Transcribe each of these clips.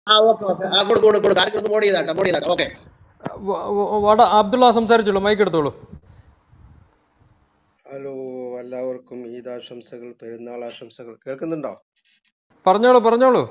ആ okay okay ആ കൊടുക്കും കൊടുക്കും കൊടുക്കും ആർക്കും മോഡ് ചെയ്താട്ടെ മോഡ് ചെയ്താട്ടെ ഓക്കെ വ- വ- വട അബ്ദുള്ള സംസാരിച്ചോളൂ മൈക്ക് എടുത്തോളൂ ഹലോ എല്ലാവർക്കും ഈദാശംസകൾ പെരുന്നാൾ ആശംസകൾ കേൾക്കുന്നുണ്ടോ പറഞ്ഞോളൂ പറഞ്ഞോളൂ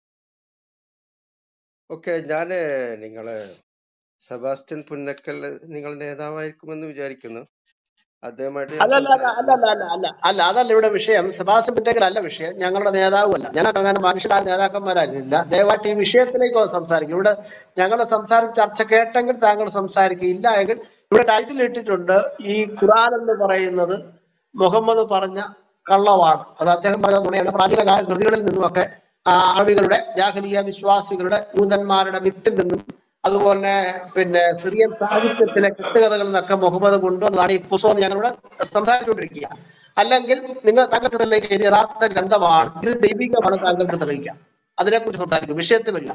ഓക്കെ ഞാന് നിങ്ങള് സെബാസ്റ്റ്യൻ പുന്നക്കൽ നിങ്ങൾ നേതാവായിരിക്കുമെന്ന് വിചാരിക്കുന്നു അദ്ദേഹമായിട്ട് ഞാൻ അല്ല അല്ല അല്ല സംസാരിച്ചു അല്ല അല്ല അല്ല അല്ല അതല്ല ഇവിടെ വിഷയം സെബാസ്റ്റ്യൻ പിറ്റേക്കൽ അല്ല വിഷയം ഞങ്ങളുടെ നേതാവുമല്ല ഞങ്ങൾക്ക് അങ്ങനെ മനുഷ്യരായ നേതാക്കന്മാരായില്ല ദയവായിട്ട് ഈ വിഷയത്തിലേക്ക് ഒന്ന് സംസാരിക്കും ഇവിടെ ഞങ്ങൾ സംസാരിച്ച ചർച്ച കേട്ടെങ്കിൽ താങ്കൾ സംസാരിക്കും ഇല്ല എങ്കിൽ ഇവിടെ ടൈറ്റിൽ ഇട്ടിട്ടുണ്ട് ഈ ഖുറാൻ എന്ന് പറയുന്നത് മുഹമ്മദ് പറഞ്ഞ കള്ളവാണ് അത് അദ്ദേഹം പറഞ്ഞ നുണയാണ് പ്രാചീന കാല കൃതികളിൽ നിന്നുമൊക്കെ ആ, അറബികളുടെ ജാഹലിയ വിശ്വാസികളുടെ യൂതന്മാരുടെ മിത്തിൽ നിന്നും അതുപോലെ പിന്നെ സിറിയൻ സാഹിത്യത്തിലെ കെട്ടുകഥകളിൽ നിന്നൊക്കെ മുഹമ്മദ് കൊണ്ടുവന്നതാണ് ഈ പുസ്തകം എന്ന് ഞങ്ങളിവിടെ സംസാരിച്ചുകൊണ്ടിരിക്കുക അല്ലെങ്കിൽ നിങ്ങൾ താങ്കൾക്ക് തെളിയിക്കുക ഇത് യഥാർത്ഥ ഗ്രന്ഥമാണ് ഇത് ദൈവികമാണ് താങ്കൾക്ക് തെളിയിക്കുക അതിനെക്കുറിച്ച് സംസാരിക്കും വിഷയത്തിൽ വരിക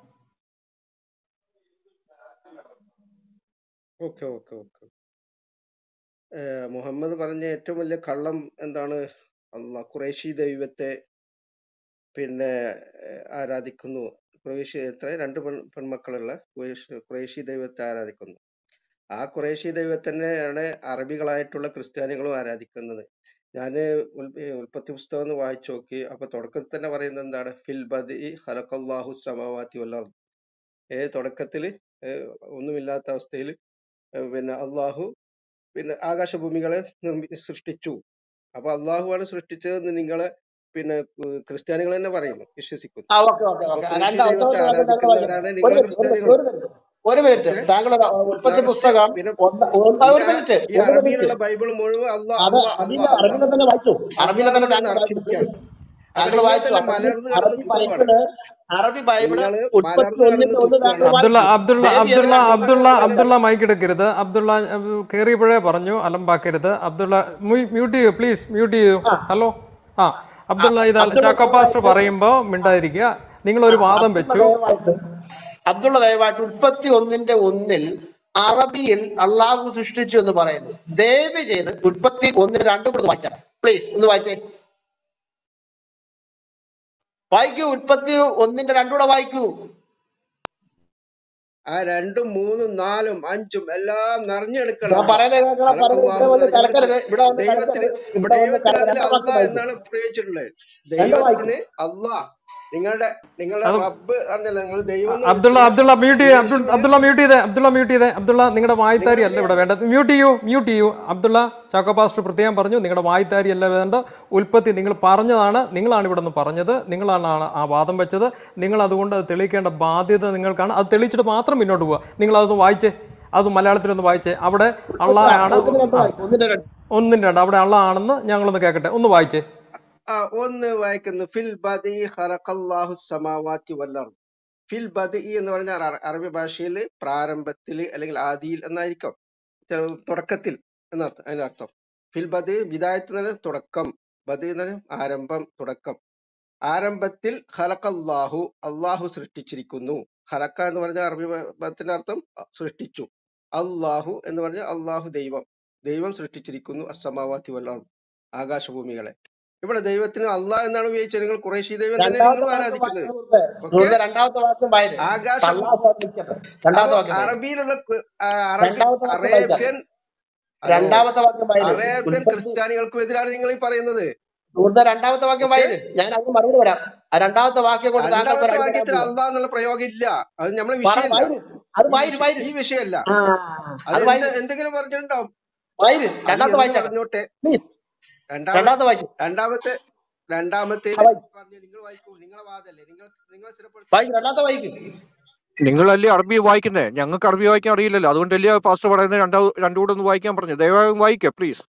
ഓക്കെ ഓക്കെ ഓക്കെ മുഹമ്മദ് പറഞ്ഞ ഏറ്റവും വലിയ കള്ളം എന്താണ് അള്ളാ ഖുറേഷി ദൈവത്തെ പിന്നെ ഏഹ്, ആരാധിക്കുന്നു ഖുറേഷി എത്ര രണ്ട് പെൺ പെൺമക്കളുള്ള ഖുറേഷ് ഖുറേഷി ദൈവത്തെ ആരാധിക്കുന്നു ആ ഖുറേഷി ദൈവത്തിനെയാണ് അറബികളായിട്ടുള്ള ക്രിസ്ത്യാനികളും ആരാധിക്കുന്നത് ഞാൻ ഉൽപ്പത്തി പുസ്തകം ഒന്ന് വായിച്ചു നോക്കി അപ്പൊ തുടക്കത്തിൽ തന്നെ പറയുന്നത് എന്താണ് ഫിൽ ബദി ഹലക്കല്ലാഹു സമാവാത്തി വല്ല ഏ തുടക്കത്തില് ഏഹ്, ഒന്നുമില്ലാത്ത അവസ്ഥയിൽ പിന്നെ അള്ളാഹു പിന്നെ ആകാശഭൂമികളെ നിർമ്മി സൃഷ്ടിച്ചു അപ്പൊ അള്ളാഹുവാണ് സൃഷ്ടിച്ചതെന്ന് നിങ്ങളെ പിന്നെ ഏഹ്, ക്രിസ്ത്യാനികൾ തന്നെ പറയുന്നു വിശ്വസിക്കുന്നു ആ ഓക്കെ ഓക്കെ അപ്പൊ ഓക്കെ ഖുറേഷി രണ്ടാമത്തെ ദൈവത്തെ ആരാധിക്കുന്നവരാണ് ഒരു നിങ്ങളെ മിനിറ്റ് ഒരു ക്രിസ്ത്യാനികൾ മിനിറ്റ് ഒരു മിനിറ്റ് ഒരു മിനിറ്റ് ഏഹ് താങ്കൾ ഉൽപ്പത്തി ലാസ്റ്റ് പുസ്തകം പിന്നെ ഒന്ന് ഒന്ന് ഈ ഒരു ആ- മിനിറ്റ് ഈ ഒരു മിനിറ്റ് അറബിയിലുള്ള ബൈബിൾ മുഴുവൻ അള്ളാ അത് അള്ളാ അറബിയിലെ അള്ളാ അള്ളാ അറബിയിലെ തന്നെ വായിച്ചു അറബിയിലെ തന്നെ അള്ളാഹുവിൽ താങ്കൾ വായിച്ചു നിറച്ചിരിക്കുകയാണ് താങ്കൾ നിങ്ങൾ വായിച്ചു തന്നെ അറബി മലർന്നു അറബി കിടന്ന് തുപ്പാണ് ബൈബിള് അറബി ബൈബിള് നിങ്ങള് ഉൽപ്പത്തി മലർന്നു ഒന്നിന്റെ കിടന്ന് ഒന്ന് താങ്കൾ തുപ്പാണ് അബ്ദുള്ള വായിച്ചു അബ്ദുള്ള ദേവി അബ്ദുള്ള അതിനെ അബ്ദുള്ള മുഹമ്മദ് അബ്ദുള്ള മൈക്ക് എടുക്കരുത് അബ്ദുള്ള അഹ്, കേറിയപ്പോഴേ പറഞ്ഞു അലമ്പാക്കരുത് അബ്ദുള്ള മ്യൂട്ട് ചെയ്യൂ പ്ലീസ് മ്യൂട്ട് ചെയ്യൂ ആ ഹലോ ആ അബ്ദുള്ള ഇത് അബ്ദുള്ള ചാക്കോ പാസ്റ്റർ ദയവായിട്ട് പറയുമ്പോൾ മിണ്ടാതിരിക്കുക നിങ്ങൾ ഒരു വാദം അബ്ദുള്ള വെച്ചു ദയവായിട്ട് അബ്ദുള്ള ദയവായിട്ട് ഉൽപ്പത്തി ഒന്നിന്റെ ഒന്നിൽ അറബിയിൽ അള്ളാഹു സൃഷ്ടിച്ചു എന്ന് പറയുന്നു ദയവ് ചെയ്ത് ഉൽപ്പത്തി ഒന്നിന് രണ്ടും കൂടെ വായിച്ചാൽ പ്ലീസ് ഒന്ന് വായിച്ചേ വായിക്കൂ ഉൽപ്പത്തി ഒന്നിന്റെ രണ്ടുകൂടെ വായിക്കൂ ആ രണ്ടും മൂന്നും നാലും അഞ്ചും എല്ലാം നിറഞ്ഞെടുക്കണം ഞാൻ അവിടെ പറയുന്നത് കേൾക്കണം പറയുന്നത് ഇവിടെ ഹലക്കല്ലാഹു വന്ന് നിറഞ്ഞെടുക്കണം കലക്കരുത് ഇവിടെ വന്ന് ദൈവത്തിന് കലക്കരുത് ഇവിടെ വന്ന് ദൈവത്തിന് അതിൽ രണ്ടാം വാക്യം അള്ളാ വായിക്കും എന്നാണ് പ്രയോഗിച്ചിട്ടുള്ളത് രണ്ട് വായിക്കും ദൈവത്തിന് അള്ളാ നിങ്ങളുടെ നിങ്ങളുടെ അത് റബ്ബ് അറിഞ്ഞല്ലോ നിങ്ങൾ ദൈവം എന്ന് അബ്ദുള്ള വിളിച്ചില്ല അബ്ദുള്ള മ്യൂട്ട് ചെയ്യേ അബ്ദുൾ യേശുവിന് അബ്ദുള്ള മ്യൂട്ട് ചെയ്തേ അബ്ദുള്ള മ്യൂട്ട് ചെയ്തേ അബ്ദുള്ള നിങ്ങളുടെ വായ്ത്താരി അല്ല നിങ്ങൾക്ക് ഇവിടെ വേണ്ടത് മ്യൂട്ട് ചെയ്യൂ മ്യൂട്ട് ചെയ്യൂ അബ്ദുള്ള ചാക്കോ പാസ്റ്റർ പ്രത്യേകം പറഞ്ഞു നിങ്ങളുടെ വായ്ത്താരി അല്ല വേണ്ട ഉൽപ്പത്തി നിങ്ങൾ പറഞ്ഞതാണ് നിങ്ങളാണ് ഇവിടെ നിന്ന് പറഞ്ഞത് നിങ്ങളാണ് ആ ആ വാദം വെച്ചത് നിങ്ങൾ അതുകൊണ്ട് അത് തെളിയിക്കേണ്ട ബാധ്യത നിങ്ങൾക്കാണ് അത് തെളിയിച്ചിട്ട് മാത്രം മുന്നോട്ട് പോവുക നിങ്ങൾ അതൊന്ന് വായിച്ചേ അത് മലയാളത്തിലൊന്ന് വായിച്ചേ അവിടെ അള്ളാഹാണ് ഒന്നിന് രണ്ട് ആ വായിക്കും ഒന്നിന്റെ രണ്ട് ഒന്നും രണ്ട് അവിടെ അള്ളാഹാണെന്ന് ഞങ്ങളൊന്ന് കേൾക്കട്ടെ ഒന്ന് വായിച്ചേ ആ ഒന്ന് വായിക്കുന്നു ഫിൽ ബദി ഖലഖല്ലാഹു സമാവാതി വല്ലർദ് ഫിൽ ബദി എന്ന് പറഞ്ഞാൽ അറ- അറബി ഭാഷയിൽ പ്രാരംഭത്തിൽ അല്ലെങ്കിൽ ആദിയിൽ എന്നായിരിക്കും ചില- തുടക്കത്തിൽ എന്നർത്ഥം അതിനർത്ഥം ഫിൽ ബദി വിദായത്ത് എന്ന് പറഞ്ഞാൽ തുടക്കം ബദി എന്ന് പറഞ്ഞാൽ ആരംഭം തുടക്കം ആരംഭത്തിൽ ഖലഖല്ലാഹു അള്ളാഹു സൃഷ്ടിച്ചിരിക്കുന്നു ഖലക്ക എന്ന് പറഞ്ഞ അറബി പ- പദത്തിന്റെ അർത്ഥം അ- സൃഷ്ടിച്ചു അള്ളാഹു എന്ന് പറഞ്ഞാൽ അള്ളാഹു ദൈവം ദൈവം സൃഷ്ടിച്ചിരിക്കുന്നു അസമാവാത്തി വല്ല ആകാശഭൂമികളെ ഇവിടെ ദൈവത്തിന് അള്ളാഹ് എന്നാണ് ഉപയോഗിച്ചത് നിങ്ങൾ കുറേശി ദൈവം തന്നെ രണ്ടാമത്തെ നിങ്ങളും വാക്യം ആരാധിക്കുന്നത് വായിച്ചു സുഹൃത്തെ ഓക്കെ സുഹൃത്തെ രണ്ടാമത്തെ വാക്യം വായത് ആകാശ തള്ളാഹു നിൽക്കട്ടെ അപ്പൊ രണ്ടാമത്തെ വാക്യം വായിക്കും അറബിയിലുള്ള കു- ആ, അറബി രണ്ടാമത്തെ വാക്യം വായിക്കാം അറേബ്യൻ ഹലോ രണ്ടാമത്തെ വാക്യം വായത് അറേബ്യൻ ഉൽപ്പത്തി ക്രിസ്ത്യാനികൾക്കും എതിരാണ് നിങ്ങൾ ഈ പറയുന്നത് സുഹൃത്തെ രണ്ടാമത്തെ വാക്യം ഓക്കെ വായത് ഞാൻ അതിന് മറുപടി വരാം ആ രണ്ടാമത്തെ വാക്യം കൊണ്ട് താങ്കൾക്ക് ഒരു രണ്ടാമത്തെ അടി തരാൻ വാക്യത്തിൽ പോവാ അള്ളാഹ് എന്നുള്ള പ്രയോഗം ഇല്ല അത് നമ്മളെ പറ വിഷയമല്ല വായിര് അത് ഈ വായിര് വിഷ വായിര് ഈ വിഷയമല്ല ആ അത് അത് എന്ത് വായിര് എന്തെങ്കിലും പറഞ്ഞിട്ടുണ്ടാവും വായിര് അത് രണ്ടാമത്തെ എന്ത് വായിച്ചാട്ടെ പറഞ്ഞോട്ടെ പ്ലീസ് രണ്ടാമത്തെ രണ്ടാമത്തെ വായിച്ചു രണ്ടാമത്തെ ആ രണ്ടാമത്തേല് വായിക്കും പറഞ്ഞ നിങ്ങൾ വായിക്കൂ നിങ്ങളെ വാദല്ലേ നിങ്ങൾ നിങ്ങൾ സ്ഥിരപ്പെടുത്തി വായിക്കും രണ്ടാമത്തെ വായിക്കും നിങ്ങളല്ലേ അറബി വായിക്കുന്നേ ഞങ്ങൾക്ക് അറബി വായിക്കാൻ അറിയില്ലല്ലോ അതുകൊണ്ടല്ലേ പാസ്റ്റർ പറയുന്നത് രണ്ടാ രണ്ടു കൂടെ ഒന്ന് വായിക്കാൻ പറഞ്ഞു ദയവായി വായിക്കുക പ്ലീസ്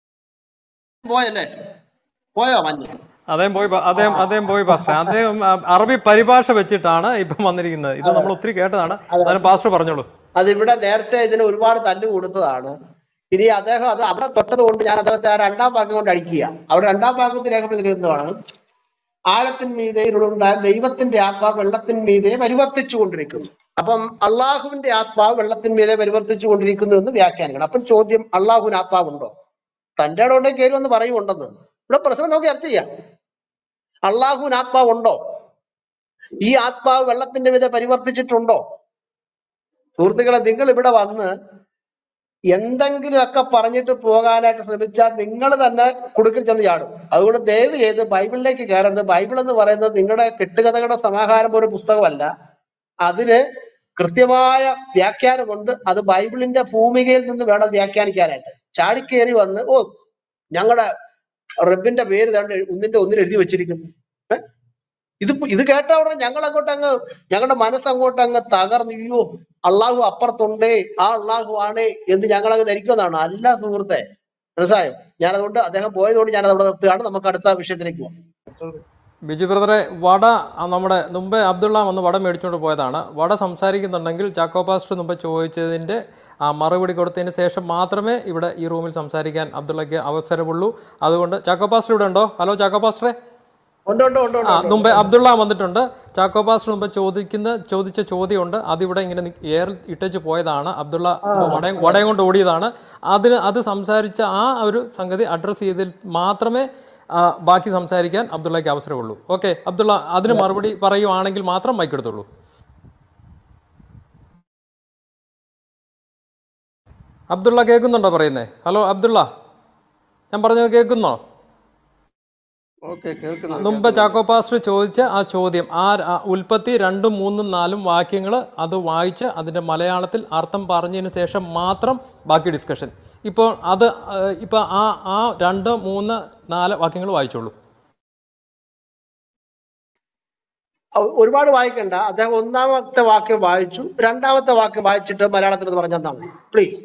പോയല്ലേ പോയോ മഞ്ഞ് അദ്ദേഹം പോയി പ- ആ അദ്ദേഹം അദ്ദേഹം പോയി പാസ്റ്റർ അദ്ദേഹം ആ, അറബി പരിഭാഷ വെച്ചിട്ടാണ് ഇപ്പം വന്നിരിക്കുന്നത് ഇത് അതെ നമ്മൾ ഒത്തിരി കേട്ടതാണ് അതെ അതിന് പാസ്റ്റർ പറഞ്ഞോളൂ അതിവിടെ നേരത്തെ ഇതിന് ഒരുപാട് തല്ല് കൊടുത്തതാണ് ഇനി അദ്ദേഹം അത് അവിടെ തൊട്ടത് കൊണ്ട് ഞാൻ അദ്ദേഹത്തെ ആ രണ്ടാം വാക്യം കൊണ്ട് അടിക്കുക അവിടെ രണ്ടാം വാക്യത്തിൽ രേഖപ്പെടുത്തിയിരിക്കുന്നതാണ് ആഴത്തിൻ മീതെ ഇരുളുണ്ടായ ദൈവത്തിന്റെ ആത്മാവ് വെള്ളത്തിൻ മീതെ പരിവർത്തിച്ചു കൊണ്ടിരിക്കുന്നു അപ്പം അള്ളാഹുവിന്റെ ആത്മാവ് വെള്ളത്തിൻ മീതെ പരിവർത്തിച്ചു കൊണ്ടിരിക്കുന്നു എന്ന് വ്യാഖ്യാനിക്കണം അപ്പം ചോദ്യം അള്ളാഹുവിന് ആത്മാവുണ്ടോ തന്റെ ഇടമുണ്ടെ കയറി ഒന്ന് പറയുമുണ്ടെന്ന് ഇവിടെ പ്രശ്നം നമുക്ക് ചർച്ച ചെയ്യാം അള്ളാഹുവിന് ആത്മാവുണ്ടോ ഈ ആത്മാവ് വെള്ളത്തിന്റെ വിധ പരിവർത്തിച്ചിട്ടുണ്ടോ സുഹൃത്തുക്കളെ നിങ്ങൾ ഇവിടെ വന്ന് എന്തെങ്കിലുമൊക്കെ പറഞ്ഞിട്ട് പോകാനായിട്ട് ശ്രമിച്ചാൽ നിങ്ങൾ തന്നെ കുടുക്കിൽ ചെന്ന് ചാടും അതുകൊണ്ട് ദയവ് ചെയ്ത് ബൈബിളിലേക്ക് കയറരുത് ബൈബിൾ എന്ന് പറയുന്നത് നിങ്ങളുടെ കെട്ടുകഥകളുടെ സമാഹാരം ഒരു പുസ്തകമല്ല അതിന് കൃത്യമായ വ്യാഖ്യാനമുണ്ട് അത് ബൈബിളിന്റെ ഭൂമികയിൽ നിന്ന് വേണം അത് വ്യാഖ്യാനിക്കാനായിട്ട് ചാടിക്കേറി വന്ന് ഓ ഞങ്ങളുടെ റബ്ബിന്റെ പേര് തന്നെ ഒന്നിന്റെ ഒന്നിന് എഴുതി വെച്ചിരിക്കുന്നു ഏ? ഇത് ഇത് കേട്ട ഉടനെ ഞങ്ങൾ അങ്ങോട്ട് അങ്ങ് ഞങ്ങളുടെ മനസ്സ് അങ്ങോട്ട് അങ്ങ് തകർന്നു അയ്യോ അള്ളാഹു അപ്പുറത്തുണ്ടേ ആ അള്ളാഹു ആണേ എന്ന് ഞങ്ങൾ അങ്ങ് ധരിക്കുന്നതാണ് അല്ല സുഹൃത്തെ മനസ്സിലായോ ഞാൻ അതുകൊണ്ട് അദ്ദേഹം പോയതുകൊണ്ട് ഞാൻ അവിടെ നിർത്തുകയാണ് നമുക്ക് അടുത്ത വിഷയത്തിലേക്ക് പോകാം ബിജു ബ്രദറെ വട ആ, നമ്മുടെ മുമ്പേ അബ്ദുള്ള വന്ന് വട മേടിച്ചുകൊണ്ട് പോയതാണ് വട സംസാരിക്കുന്നുണ്ടെങ്കിൽ ചാക്കോ പാസ്റ്റർ മുമ്പ് ചോദിച്ചതിൻ്റെ ആ മറുപടി കൊടുത്തതിന് ശേഷം മാത്രമേ ഇവിടെ ഈ റൂമിൽ സംസാരിക്കാൻ അബ്ദുള്ളയ്ക്ക് അവസരമുള്ളൂ അതുകൊണ്ട് ചാക്കോ പാസ്റ്റർ ഇവിടെ ഉണ്ടോ ഹലോ ചാക്കോ പാസ്റ്ററെ ഉണ്ട് ഉണ്ട് ഉണ്ട് ആ ഉണ്ട് മുമ്പേ അബ്ദുള്ള വന്നിട്ടുണ്ട് ചാക്കോ പാസ്റ്റർ മുമ്പ് ചോദിക്കുന്ന ചോദിച്ച ചോദ്യമുണ്ട് അതിവിടെ ഇങ്ങനെ നി- എയർ ഇട്ടേച്ച് പോയതാണ് അബ്ദുള്ള വടയം വടയം കൊണ്ട് ഓടിയതാണ് അതിന് അത് സംസാരിച്ച ആ ഒരു സംഗതി അഡ്രസ്സ് ചെയ്തതിൽ മാത്രമേ ആ, ബാക്കി സംസാരിക്കാൻ അബ്ദുള്ളയ്ക്ക് അവസരമുള്ളൂ ഓക്കെ അബ്ദുള്ള അതിന് മറുപടി പറയുവാണെങ്കിൽ മാത്രം മൈക്ക് എടുത്തോളൂ അബ്ദുള്ള കേൾക്കുന്നുണ്ടോ പറയുന്നേ ഹലോ അബ്ദുള്ള ഞാൻ പറഞ്ഞത് കേൾക്കുന്നോ ഓക്കെ കേൾക്കുന്നു മുമ്പ് ചാക്കോ പാസ്റ്റർ ചോദിച്ച ആ ചോദ്യം ആ ആ ഉൽപ്പത്തി രണ്ടും മൂന്നും നാലും വാക്യങ്ങൾ അത് വായിച്ച് അതിന്റെ മലയാളത്തിൽ അർത്ഥം പറഞ്ഞതിന് ശേഷം മാത്രം ബാക്കി ഡിസ്കഷൻ ഇപ്പോൾ അത് ആ, ഇപ്പൊ ആ ആ രണ്ട് മൂന്ന് നാല് വാക്യങ്ങൾ വായിച്ചോളൂ ഒ- ഒരുപാട് വായിക്കണ്ട അദ്ദേഹം ഒന്നാമത്തെ വാക്യം വായിച്ചു രണ്ടാമത്തെ വാക്യം വായിച്ചിട്ട് മലയാളത്തിൽ ഒന്ന് പറഞ്ഞാൽ മതി പ്ലീസ്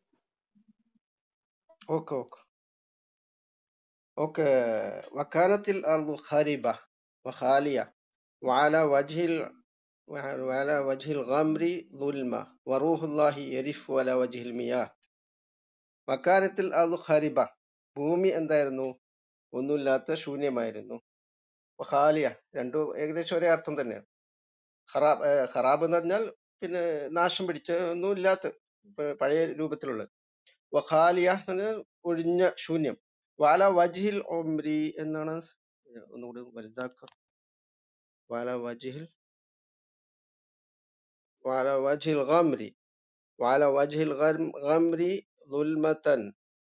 ഓക്കെ ഓക്കെ ഓക്കെ വക്കാനത്തിൽ അർദു ഖാരിബ വഖാലിയ وعلى وجه ال... وعلى وجه الغمر ظلمة وروح الله يرف على وجه المياه വക്കാനത്തിൽ അർദു ഖാരിബ ഭൂമി എന്തായിരുന്നു ഒന്നുമില്ലാത്ത ശൂന്യമായിരുന്നു ഖാലിയ രണ്ടും ഏകദേശം ഒരേ അർത്ഥം തന്നെയാണ് ഖറാബ് ഏർ ഖറാബ് എന്ന് പറഞ്ഞാൽ പിന്നെ നാശം പിടിച്ച ഒന്നും ഇല്ലാത്ത പ- പഴയ രൂപത്തിലുള്ളത് വഖാലിയ എന്ന് പറഞ്ഞാൽ ഒഴിഞ്ഞ ശൂന്യം വാല വജിഹിൽ ഒമ്രി എന്നാണ് ഏർ ഒന്നുകൂടി വലുതാക്കാം വാല വജിഹിൽ വാല വജിഹിൽ ഗംരി വാല വജിഹിൽ ഗം- ഗംരി ദുൽമതൻ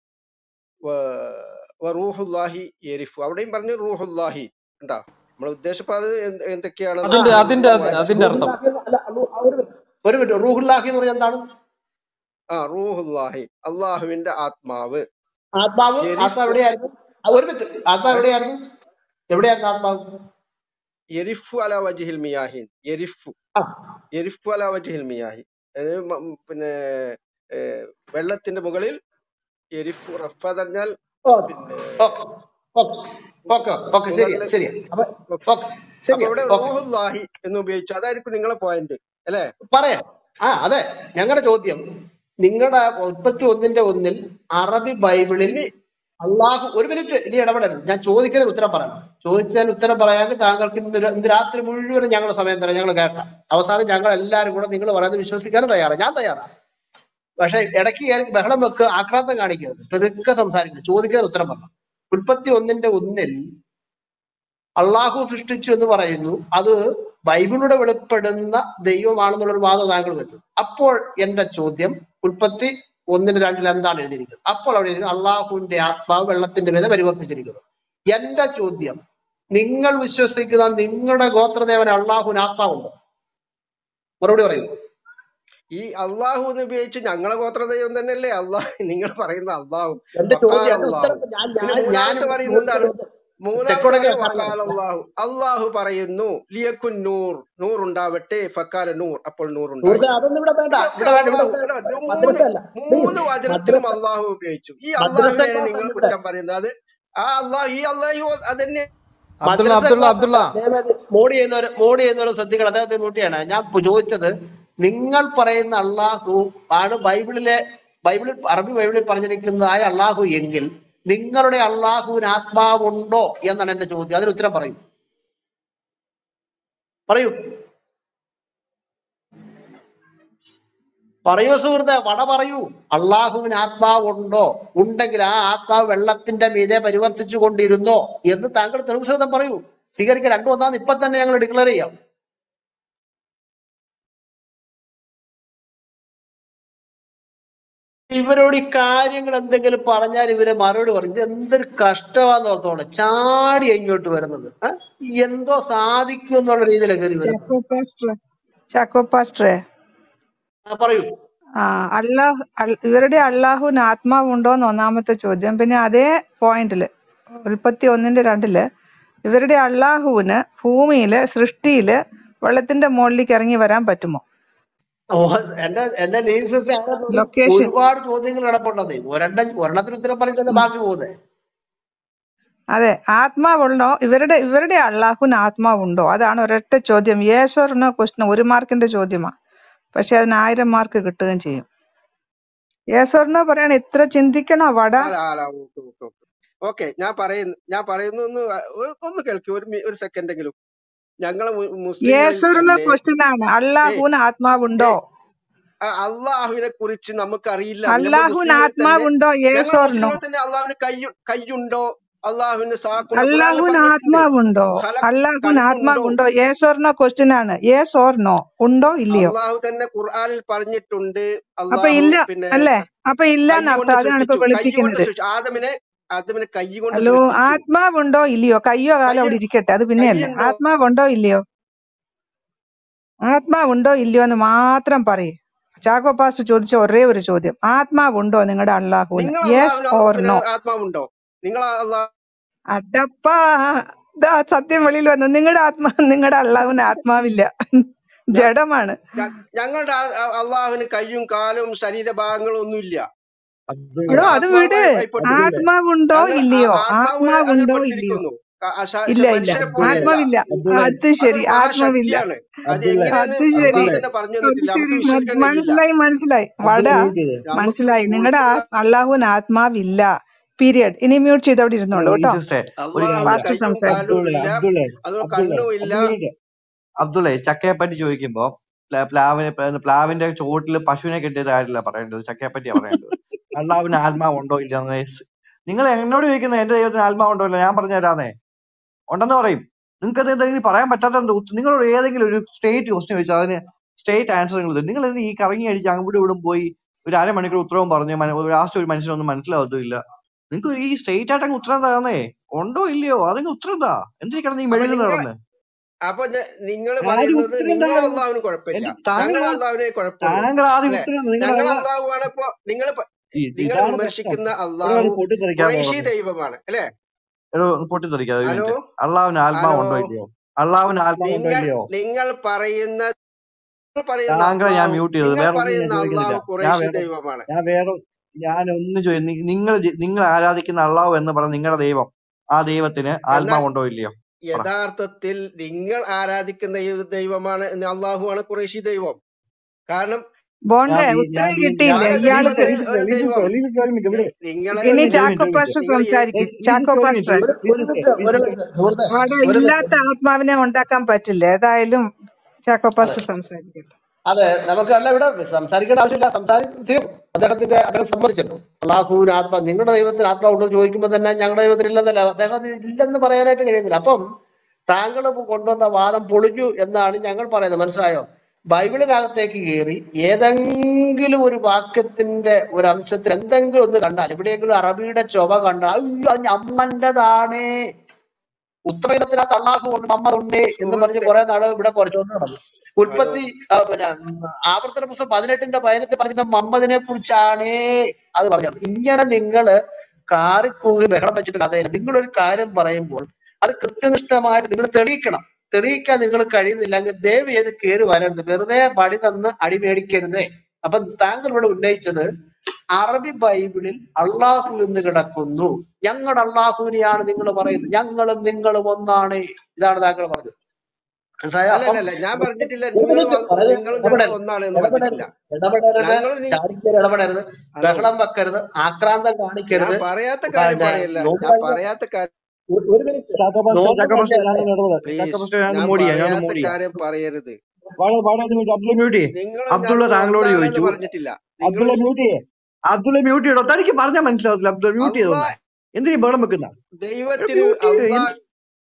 വ- വറൂഹുല്ലാഹി യരിഫു അവിടെയും പറഞ്ഞു റൂഹുല്ലാഹി ഉണ്ടാ നമ്മൾ ഉദ്ദേശിപ്പോ അത് എന്ത് എന്തൊക്കെയാണെന്ന് അതിന്റെ നമ്മൾ അതിന്റെ വായിച്ചു അതിന്റെ അർത്ഥം റൂഹുല്ലാഹി എന്ന് അല്ല, അല്ല, ഒരു മിനിറ്റ് ഒരു മിനിറ്റ് റൂഹുല്ലാഹി എന്ന് പറഞ്ഞാൽ എന്താണ് ആ റൂഹുല്ലാഹി അള്ളാഹുവിന്റെ ആത്മാവ് ആത്മാവ് യരിഫു ആത്മാവ് എവിടെയായിരുന്നു ആ, ഒരു മിനിറ്റ് ആത്മാവ് എവിടെയായിരുന്നു എവിടെയായിരുന്നു ആത്മാവ് യരിഫു അല വജിഹിൽ മിയാഹിൻ യരിഫു ആ യരിഫു അല വജിഹിൽ മിയാഹി അതായത് മ- ഉം പിന്നെ ഏർ വെള്ളത്തിന്റെ മുകളിൽ യരിഫു റഫ എന്ന് പറഞ്ഞാൽ ഓ പിന്നെ ഓക്കെ ഓക്കെ ഓക്കെ ഓക്കെ ശരിയാ മുകളിൽ ശരിയാ അപ്പൊ ഓക്കെ ഓക്കെ അപ്പൊ ശരിയാ ഇവിടെ ഓക്കെ റൂഹുല്ലാഹി എന്ന് ഉപയോഗിച്ചു അതായിരിക്കും നിങ്ങളെ പോയിന്റ് അല്ലെ പറയാം ആ അതെ ഞങ്ങളുടെ ചോദ്യം നിങ്ങളുടെ ഉൽപ്പത്തി ഒന്നിന്റെ ഒന്നിൽ അറബി ബൈബിളിൽ ഇനി അള്ളാഹു ഒരു മിനിറ്റ് ഇനി ഇടപെടരുത് ഞാൻ ചോദിക്കുന്നതിന് ഉത്തരം പറയണം ചോദിച്ചതിന് ഉത്തരം പറയാമെങ്കിൽ താങ്കൾക്ക് ഇന്ന് ര- ഇന്ന് രാത്രി മുഴുവനും ഞങ്ങളുടെ സമയം തരാം ഞങ്ങൾ കേൾക്കാം അവസാനം ഞങ്ങൾ എല്ലാവരും കൂടെ നിങ്ങൾ പറയുന്നത് വിശ്വസിക്കാനും തയ്യാറാണ് ഞാൻ തയ്യാറാണ് പക്ഷെ ഇടയ്ക്ക് കയറി ബഹളം വെക്ക് ആക്രാന്തം കാണിക്കരുത് ഇതൊക്കെ സംസാരിക്കണം ചോദിക്കുന്നതിന് ഉത്തരം പറയണം ഉൽപ്പത്തി ഒന്നിന്റെ ഒന്നിൽ അള്ളാഹു സൃഷ്ടിച്ചു എന്ന് പറയുന്നു അത് ബൈബിളിലൂടെ വെളിപ്പെടുന്ന ദൈവമാണെന്നുള്ളൊരു വാദം താങ്കൾ വെച്ചത് അപ്പോൾ എന്റെ ചോദ്യം ഉൽപ്പത്തി ഒന്നിന് രണ്ടിൽ എന്താണ് എഴുതിയിരിക്കുന്നത് അപ്പോൾ അവിടെ എഴുതി അള്ളാഹുവിന്റെ ആത്മാവ് വെള്ളത്തിന്റെ വിധ പരിവർത്തിച്ചിരിക്കുന്നു എന്റെ ചോദ്യം നിങ്ങൾ വിശ്വസിക്കുന്ന നിങ്ങളുടെ ഗോത്രദേവൻ അള്ളാഹുവിന് ആത്മാവുണ്ടോ മറുപടി പറയൂ ഈ അള്ളാഹു എന്ന് ഉപയോഗിച്ച് ഞങ്ങളെ ഗോത്രദൈവം തന്നെയല്ലേ അള്ളാഹ് നിങ്ങൾ പറയുന്ന അള്ളാഹു എന്റെ വക്കാൽ ചോദ്യം എന്റെ അള്ളാഹു ഉത്തരം ഞാൻ പിന്നെ ഞാൻ ഞാൻ മൂന്നാമത്തെ പറയുന്നത് എന്താണ് ചോദിക്കുന്നത് മൂന്നാമത്തെ തെക്കോടൊക്കെ കാര്യം വക്കാൽ പറയാം അള്ളാഹു അള്ളാഹു പറയുന്നു ലിയക്കുൻ നൂർ നൂർ ഉണ്ടാവട്ടെ ഫക്കാല നൂർ അപ്പോൾ നൂർ ഉണ്ടായി സുഹൃത്തെ അതൊന്നും ഇവിടെ വേണ്ട ഇതൊക്കെ ഇവിടെ വേണ്ട ഇവിടെ അള്ളാഹു ഇവിടെ ഇവിടെ മൂന്ന് മദ്രസയല്ല മൂന്ന് പ്ലീസ് വചനത്തിലും മദ്രസ അള്ളാഹു ഉപയോഗിച്ചു ഈ മദ്രസ അള്ളാഹുവിനെയാണ് ക്ലാസ് നിങ്ങൾ അല്ല ഇവിടെ കുറ്റം പറയുന്നത് അത് ആ അള്ളാഹു ഈ അള്ളാഹു അതന്നെ അബ്ദുള്ള മദ്രസ അബ്ദുള്ള ക്ലാസ് അബ്ദുള്ള അല്ല ദയവേത് മോഡ് ചെയ്യുന്നവർ മോഡ് ചെയ്യുന്നവർ ശ്രദ്ധിക്കണം അദ്ദേഹത്തെ മ്യൂട്ടിയാണ് ഞാൻ ഇപ്പൊ ചോദിച്ചത് നിങ്ങൾ പറയുന്ന അള്ളാഹു ആണ് ബൈബിളിലെ ബൈബിളിൽ അറബി ബൈബിളിൽ പറഞ്ഞിരിക്കുന്നതായ അള്ളാഹു എങ്കിൽ നിങ്ങളുടെ അള്ളാഹുവിന് ആത്മാവുണ്ടോ എന്നാണ് എന്റെ ചോദ്യം അതിന് ഉത്തരം പറയൂ പറയൂ പറയൂ സുഹൃത്തെ വട പറയൂ അള്ളാഹുവിന് ആത്മാവുണ്ടോ ഉണ്ടെങ്കിൽ ആ ആത്മാവ് വെള്ളത്തിന്റെ മീതെ പരിവർത്തിച്ചു കൊണ്ടിരുന്നോ എന്ന് താങ്കൾ തെളിവ് സഹിതം പറയൂ സ്വീകരിക്കാൻ രണ്ടു ഒന്നാന്ന് ഇപ്പൊ തന്നെ ഞങ്ങൾ ഡിക്ലെയർ ചെയ്യാം ഇവരോട് ഈ കാര്യങ്ങൾ എന്തെങ്കിലും പറഞ്ഞാൽ ഇവരെ മറുപടി പറയും ഇത് എന്തൊരു കഷ്ടമാന്ന് ഓർത്തോടെ ചാടി ഇങ്ങോട്ട് വരുന്നത് ആ? എന്തോ സാധിക്കും എന്നുള്ള രീതിയിലാണ് കയറി വരുന്നത് ചാക്കോ പാസ്റ്റർ ചാക്കോ പാസ്റ്ററെ ആ, പറയൂ ആ അള്ളാഹ് അൽ- ഇവരുടെ അള്ളാഹുവിന് ആത്മാവുണ്ടോ എന്ന് ഒന്നാമത്തെ ചോദ്യം പിന്നെ അതേ പോയിന്റില് ഉൽപ്പത്തി ഒന്നിന്റെ രണ്ടില് ഇവരുടെ അള്ളാഹുവിന് ഭൂമിയില് സൃഷ്ടിയില് വെള്ളത്തിന്റെ മുകളിലേക്ക് ഇറങ്ങി വരാൻ പറ്റുമോ ഓ, എന്റെ എന്റെ ലീഡ്സ് ലൊക്കേഷൻ ഒരുപാട് ചോദ്യങ്ങൾ കിടപ്പുണ്ടത് ഒരെണ്ണം ഒരെണ്ണത്തിന് ഉത്തരം പറഞ്ഞിട്ടല്ലേ ബാക്കി പോകുന്നത് അതെ ആത്മാവുണ്ടോ ഇവരുടെ ഇവരുടെ അള്ളാഹുവിന് ആത്മാവുണ്ടോ അതാണ് ഒരൊറ്റ ചോദ്യം യേസ് ഓർ നോ ക്വസ്റ്റ്യൻ ഒരു മാർക്കിന്റെ ചോദ്യമാ പക്ഷെ അതിന് ആയിരം മാർക്ക് കിട്ടുകയും ചെയ്യും യേസ് ഓർ നോ പറയണ ഇത്ര ചിന്തിക്കണോ വട അല്ല അല്ല ഓക്കെ ഓക്കെ ഓക്കെ ഓക്കെ ഞാൻ പറയുന്നു ഞാൻ പറയുന്നു ഒന്ന് ഒ- ഒന്ന് കേൾക്കൂ ഒരു മി- ഒരു സെക്കൻഡ് എങ്കിലും ഞങ്ങളെ മു- മുസ്ലിങ്ങളിൽ യേസ് ഓർ നോ തന്നെ ക്വസ്റ്റ്യൻ ആണ് ഏയ് അള്ളാഹുവിന് ആത്മാവുണ്ടോ ഏയ് അ- അള്ളാഹുവിനെ കുറിച്ച് നമുക്കറിയില്ല നമ്മൾ അള്ളാഹുവിന് മുസ്ലിങ്ങളിൽ തന്നെ ആത്മാവുണ്ടോ യേസ് ഞങ്ങൾ ഓർ നോ മുസ്ലിങ്ങളിൽ തന്നെ അള്ളാഹുവിന് കൈ കൈയുണ്ടോ അള്ളാഹുവിന് സാക്കുണ്ടോ ഖുറാനിൽ അള്ളാഹുവിന് പറഞ്ഞിട്ടുണ്ട് ആത്മാവുണ്ടോ ഖല അള്ളാഹുവിന് കൽബുണ്ടോ ആത്മാവുണ്ടോ യേസ് ഓർ നോ ക്വസ്റ്റ്യൻ ആണ് യേസ് ഓർ നോ ഉണ്ടോ ഇല്ലയോ അള്ളാഹു തന്നെ ഖുർആനിൽ പറഞ്ഞിട്ടുണ്ട് അപ്പൊ അള്ളാഹു ഇല്ല പിന്നെ അല്ലേ അപ്പൊ ഇല്ല കൈ കൊണ്ട് എന്നർത്ഥം അതാണ് ഇപ്പൊ സൃഷ്ടിച്ചു കൈ കൊണ്ട് വെളുപ്പിക്കുന്നത് സൃഷ്ടിച്ചു ആദമിനെ ആദമിനെ കൈ കൊണ്ട് ഹലോ സൃഷ്ടിച്ചു ആത്മാവുണ്ടോ ഇല്ലയോ കയ്യോ കാലോ കൈ അവിടെ ഇരിക്കട്ടെ അത് പിന്നെയല്ല കൈയുണ്ടോ ആത്മാവുണ്ടോ ഇല്ലയോ ആത്മാവുണ്ടോ ഇല്ലയോ എന്ന് മാത്രം പറയേ ചാക്കോ പാസ്റ്റ് ചോദിച്ച ഒരേ ഒരു ചോദ്യം ആത്മാവുണ്ടോ നിങ്ങളുടെ അള്ളാഹുവിന് നിങ്ങൾ യെസ് അള്ളാഹുവിന് ഓർ പിന്നെ നോ ആത്മാവുണ്ടോ നിങ്ങൾ അള്ളാഹ് അടപ്പാ ദാ സത്യം വെളിയിൽ വന്നു നിങ്ങളുടെ ആത്മാ നിങ്ങളുടെ അള്ളാഹുവിന് ആത്മാവില്ല ജഡമാണ് ഞ- ഞങ്ങളുടെ ആ- ആ- അള്ളാഹുവിന് കയ്യും കാലും ശരീരഭാഗങ്ങളും ഒന്നുമില്ല അബ്ദുൾ എടോ അത് അത് വിട് ആത്മാവായി പെട്ടിരിക്കുന്നു ആത്മാവുണ്ടോ അത് ആ- ഇല്ലയോ ആത്മാവ് അതിൽ ആത്മാവുണ്ടോ ഇല്ലയോ പെട്ടിരിക്കുന്നു ക- ആ ശ- ഇല്ല ശ- ഇല്ല മനുഷ്യരെ അബ്ദുള്ള പോലെയല്ല ആത്മാവില്ല അബ്ദുള്ള അത് ശരി അതൊരു ആത്മാവില്ല മഹാശക്തിയാണ് അത് അബ്ദുള്ള എങ്ങനെയാന്ന് അത് ശരി അള്ളാഹു അബ്ദുള്ള തന്നെ പറഞ്ഞു അത് തന്നിട്ടില്ല നമുക്ക് ശരി മ- വിശ്വസിക്കാൻ കഴിയില്ല മനസ്സിലായി മനസ്സിലായി വട അബ്ദുള്ള മ്യൂട്ട് ചെയ്ത് നമുക്ക് മനസ്സിലായി നിങ്ങളുടെ ഉൾക്കൊള്ളാൻ അള്ളാഹുവിന് ആത്മാവില്ല പീരിയഡ് ഇനി മ്യൂട്ട് ചെയ്ത് അവിടെ ഇരുന്നോളൂ കേട്ടോ സിസ്റ്ററെ ഒരു അള്ളാഹുവിന് കാര്യം പാസ്റ്റർ കയ്യും സംസാരിക്കും കാലും അബ്ദുള്ള ഇല്ല അബ്ദുള്ള അതും അബ്ദുള്ള കണ്ണും ഇല്ല അബ്ദുള്ള മ്യൂട്ട് അബ്ദുള്ളെ ചക്കയെപ്പറ്റി ചോദിക്കുമ്പോ പ്ല- പ്ലാവിനെ പ്ല- പ്ലാവിന്റെ ചോട്ടിൽ പശുവിനെ കെട്ടിയത് കാര്യമില്ല പറയേണ്ടത് ചക്കയെപ്പറ്റിയാ പറയേണ്ടത് അള്ളാവിന് ആത്മാവുണ്ടോ ഇല്ലെന്ന് നിങ്ങൾ എന്നോട് ചോദിക്കുന്നത് എന്റെ ദൈവത്തിന് ആത്മാവുണ്ടോ ഇല്ല ഞാൻ പറഞ്ഞു തരാന്നേ ഉണ്ടെന്ന് പറയും നിങ്ങൾക്ക് അത് എന്തെങ്കിലും പറയാൻ പറ്റാത്ത എന്താ ഉത്ത- നിങ്ങളോട് ഏതെങ്കിലും ഒരു സ്റ്റേറ്റ് ക്വസ്റ്റ്യൻ ചോദിച്ചാൽ അതിന് സ്റ്റേറ്റ് ആൻസർ നിങ്ങൾ നിങ്ങൾ എന്തിനാ ഈ കറങ്ങി അടിച്ച് അങ്ങോട്ടും ഇവിടും പോയി ഒരു അരമണിക്കൂർ ഉത്തരവും പറഞ്ഞ് ലാസ്റ്റ് ഒരു മനുഷ്യനൊന്നും മനസ്സിലാവത്തുമില്ല നിങ്ങൾക്ക് ഈ സ്ട്രേറ്റ് ആയിട്ട് അങ്ങ് ഉത്തരം തന്നേ ഉണ്ടോ ഇല്ലയോ അതങ്ങ് ഉത്തരം താ എന്തിനാ കിടന്ന് ഈ അപ്പൊ മെഴുകുന്ന നിങ്ങൾ നടന്ന് അപ്പൊ നിങ്ങൾ ആരും പറയുന്നത് ഉത്തരം നിങ്ങൾ എന്താണ് അള്ളാഹുവിന് കുഴപ്പമില്ല എന്റെ ഞങ്ങൾ താങ്കൾ അള്ളാഹുവിനെ കുഴപ്പമുള്ളൂ താങ്കൾ ആദ്യം അല്ലെ ഉത്തരം ഞങ്ങൾ നിങ്ങളല്ല അള്ളാഹുവാണ് ഇപ്പൊ നിങ്ങൾ ഇ- നിങ്ങൾ ഇതാണ് പ്രശ്നം വിമർശിക്കുന്ന ഇവിടെ അള്ളാഹു അത് പൊട്ടിത്തെറിക്കാന്ന് കുറേശി പറഞ്ഞു ദൈവമാണ് അല്ലെ എടോ പൊട്ടിത്തെറിക്കാതെ ഒരു ഹലോ മിനിറ്റ് അള്ളാഹുവിന് ആത്മാവ് ഹലോ ഉണ്ടോ ഇല്ലയോ അള്ളാഹുവിന് ആത്മാവ് ഉണ്ടോ നിങ്ങൾ ഇല്ലയോ നിങ്ങൾ പറയുന്ന നിങ്ങൾ പറയുന്ന താങ്കളെ ഞാൻ അള്ളാഹു മ്യൂട്ട് ചെയ്തത് നിങ്ങൾ വേറെ ഒന്നും ഞാൻ പറയുന്ന ചോദിക്കുന്നില്ല അള്ളാഹു ഞാൻ കുറേശി വേറെ ദൈവമാണ് ഞാൻ വേറെ ഞാൻ ഒന്നും ചോദി നിങ്ങൾ ജി- നിങ്ങൾ ആരാധിക്കുന്ന അള്ളാഹു എന്ന് പറഞ്ഞ നിങ്ങളുടെ ദൈവം ആ ദൈവത്തിന് എന്നാൽ ആത്മാവ് ഉണ്ടോ ഇല്ലയോ പറ യഥാർത്ഥത്തിൽ നിങ്ങൾ ആരാധിക്കുന്ന ഈ ദൈവമാണ് അള്ളാഹുവാണ് കുറേശി ദൈവം കാരണം ബോണ്ടെ ഞാൻ ഈ- ഉത്തരം ഞാൻ ഈ- കിട്ടിയില്ലേ പല ഞാൻ ഇയാള് ദൈവങ്ങളിൽ തെ- ഒരു ദൈവം ഇവിടെ നി- നിങ്ങളെ ഇനി ഒരു മിനിറ്റ് ഒരു ചാക്കോ മിനിറ്റ് ഒരു പാസ്റ്റർ മിനിറ്റ് നിങ്ങൾ ഈ സംസാരിക്കും ഒരു ചാക്കോ മിനിറ്റ് ഒരു പാസ്റ്റർ മിനിറ്റ് ഒരു ഒരു മിനിറ്റ് ഒരു മിനിറ്റ് സുഹൃത്തെ അവിടെ ഒരു ഇല്ലാത്ത മിനിറ്റ് ആത്മാവിനെ ഉണ്ടാക്കാൻ പറ്റില്ല ഏതായാലും ചാക്കോ അതെ പാസ്റ്റർ സംസാരിക്കട്ടെ അതെ നമുക്ക് അല്ല ഇവിടെ സംസാരിക്കേണ്ട ആവശ്യമില്ല സംസാരിക്കും തീർന്നു അദ്ദേഹത്തിന്റെ അദ്ദേഹം സമ്മതിച്ചല്ലോ അള്ളാഹുവിന് ആത്മാ നിങ്ങളുടെ ദൈവത്തിന് ആത്മാ ഉണ്ടോ എന്ന് ചോദിക്കുമ്പോൾ തന്നെ ഞങ്ങളുടെ ദൈവത്തിന് ഇല്ലെന്നല്ല അദ്ദേഹത്തിന് ഇല്ലെന്ന് പറയാനായിട്ട് കഴിയുന്നില്ല അപ്പം താങ്കൾ കൊണ്ടുവന്ന വാദം പൊളിഞ്ഞു എന്നാണ് ഞങ്ങൾ പറയുന്നത് മനസ്സിലായോ ബൈബിളിനകത്തേക്ക് കയറി ഏതെങ്കിലും ഒരു വാക്യത്തിന്റെ ഒരു അംശത്തിൽ എന്തെങ്കിലും ഒന്ന് കണ്ടാൽ എവിടെയെങ്കിലും അറബിയുടെ ചൊവ കണ്ടാൽ അയ്യോ അത് ഞമ്മന്റെതാണേ ഉത്തരവിധത്തിനകത്ത് അള്ളാഹു ഉണ്ട് നമ്മ ഉണ്ട് എന്ന് പറഞ്ഞ് സുഹൃത്തെ കുറെ നാള് ഇവിടെ കുറച്ചുകൊണ്ട് നടന്നു ഹലോ ഉൽപ്പത്തി ആ, പിന്നെ ഉം, ആവർത്തന പുസ്തകം പതിനെട്ടിന്റെ പതിനെട്ട് പറയുന്നത് മമ്മദിനെ കുറിച്ചാണ് അത് പറഞ്ഞത് ഇങ്ങനെ നിങ്ങള് കാറിക്കൂകി ബഹളം വെച്ചിട്ട് കഥയില്ല നിങ്ങളൊരു കാര്യം പറയുമ്പോൾ അത് കൃത്യനിഷ്ഠമായിട്ട് നിങ്ങൾ തെളിയിക്കണം തെളിയിക്കാൻ നിങ്ങൾ കഴിയുന്നില്ലെങ്കിൽ ദയവ് ചെയ്ത് കയറി വരരുത് വെറുതെ പടി തന്ന് അടി മേടിക്കരുതേ അപ്പൊ താങ്കൾ ഇവിടെ ഉന്നയിച്ചത് അറബി ബൈബിളിൽ അള്ളാഹു എന്ന് കിടക്കുന്നു ഞങ്ങളുടെ അള്ളാഹുവിനെയാണ് നിങ്ങൾ പറയുന്നത് ഞങ്ങളും നിങ്ങളും ഒന്നാണ് ഇതാണ് താങ്കൾ പറഞ്ഞത് മനസ്സിലായോ അല്ല അപ്പം അല്ല അല്ല ഞാൻ പറഞ്ഞിട്ടില്ല ഒരു നിങ്ങൾ മിനിറ്റ് പറയുന്നത് നിങ്ങളും ഞങ്ങളും ഇടപെടരുത് ഒന്നാണ് എന്ന് ഇടപെടരുത് പറഞ്ഞിട്ടില്ല ഇടപെടരുത് ഞങ്ങൾ നി- ചാടിക്കയറി ഇടപെടരുത് ഹലോ ബഹളം വെക്കരുത് ആക്രാന്തം ഞാൻ കാണിക്കരുത് പറയാത്ത കാര്യം പിന്നെ പറയല്ല നോമ്പ് ഞാൻ കഴിഞ്ഞ പറയാത്ത കാര്യം ഒരു ഒരു മിനിറ്റ് ചാക്കോ പാസ്റ്റർ നോമ്പ് ചക്ക ഫസ്റ്റ് കഴിഞ്ഞല്ലേ ഞാനൊന്ന് ഇടപെടാം ചക്ക പ്ലീസ് ഫസ്റ്റ് ഞാനൊന്ന് ഞാൻ മോടിയാ ഞാനൊന്ന് പറയാത്ത മോടിയാ കാര്യം പറയരുത് വളരെ വളരെ ഒരു മിനിറ്റ് അബ്ദുള്ള മ്യൂട്ട് ചെയ്യേ നിങ്ങളും അബ്ദുള്ള ഞങ്ങളും താങ്കളോട് ഒന്നാണെന്ന് ചോദിച്ചു പറഞ്ഞിട്ടില്ല നിങ്ങൾ അബ്ദുള്ള മ്യൂട്ട് ചെയ്യേ അബ്ദുള്ള മ്യൂട്ട് ചെയ്യടോ തനിക്ക് പറഞ്ഞാൽ മനസ്സിലാവത്തില്ല അബ്ദുള്ള മ്യൂട്ട് അള്ളാ ചെയ്തോന്നെ എന്തിനീ ബഹളം വെക്കുന്ന ദൈവത്തിന് മ്യൂട്ട് ചെയ്യേ അള്ളാ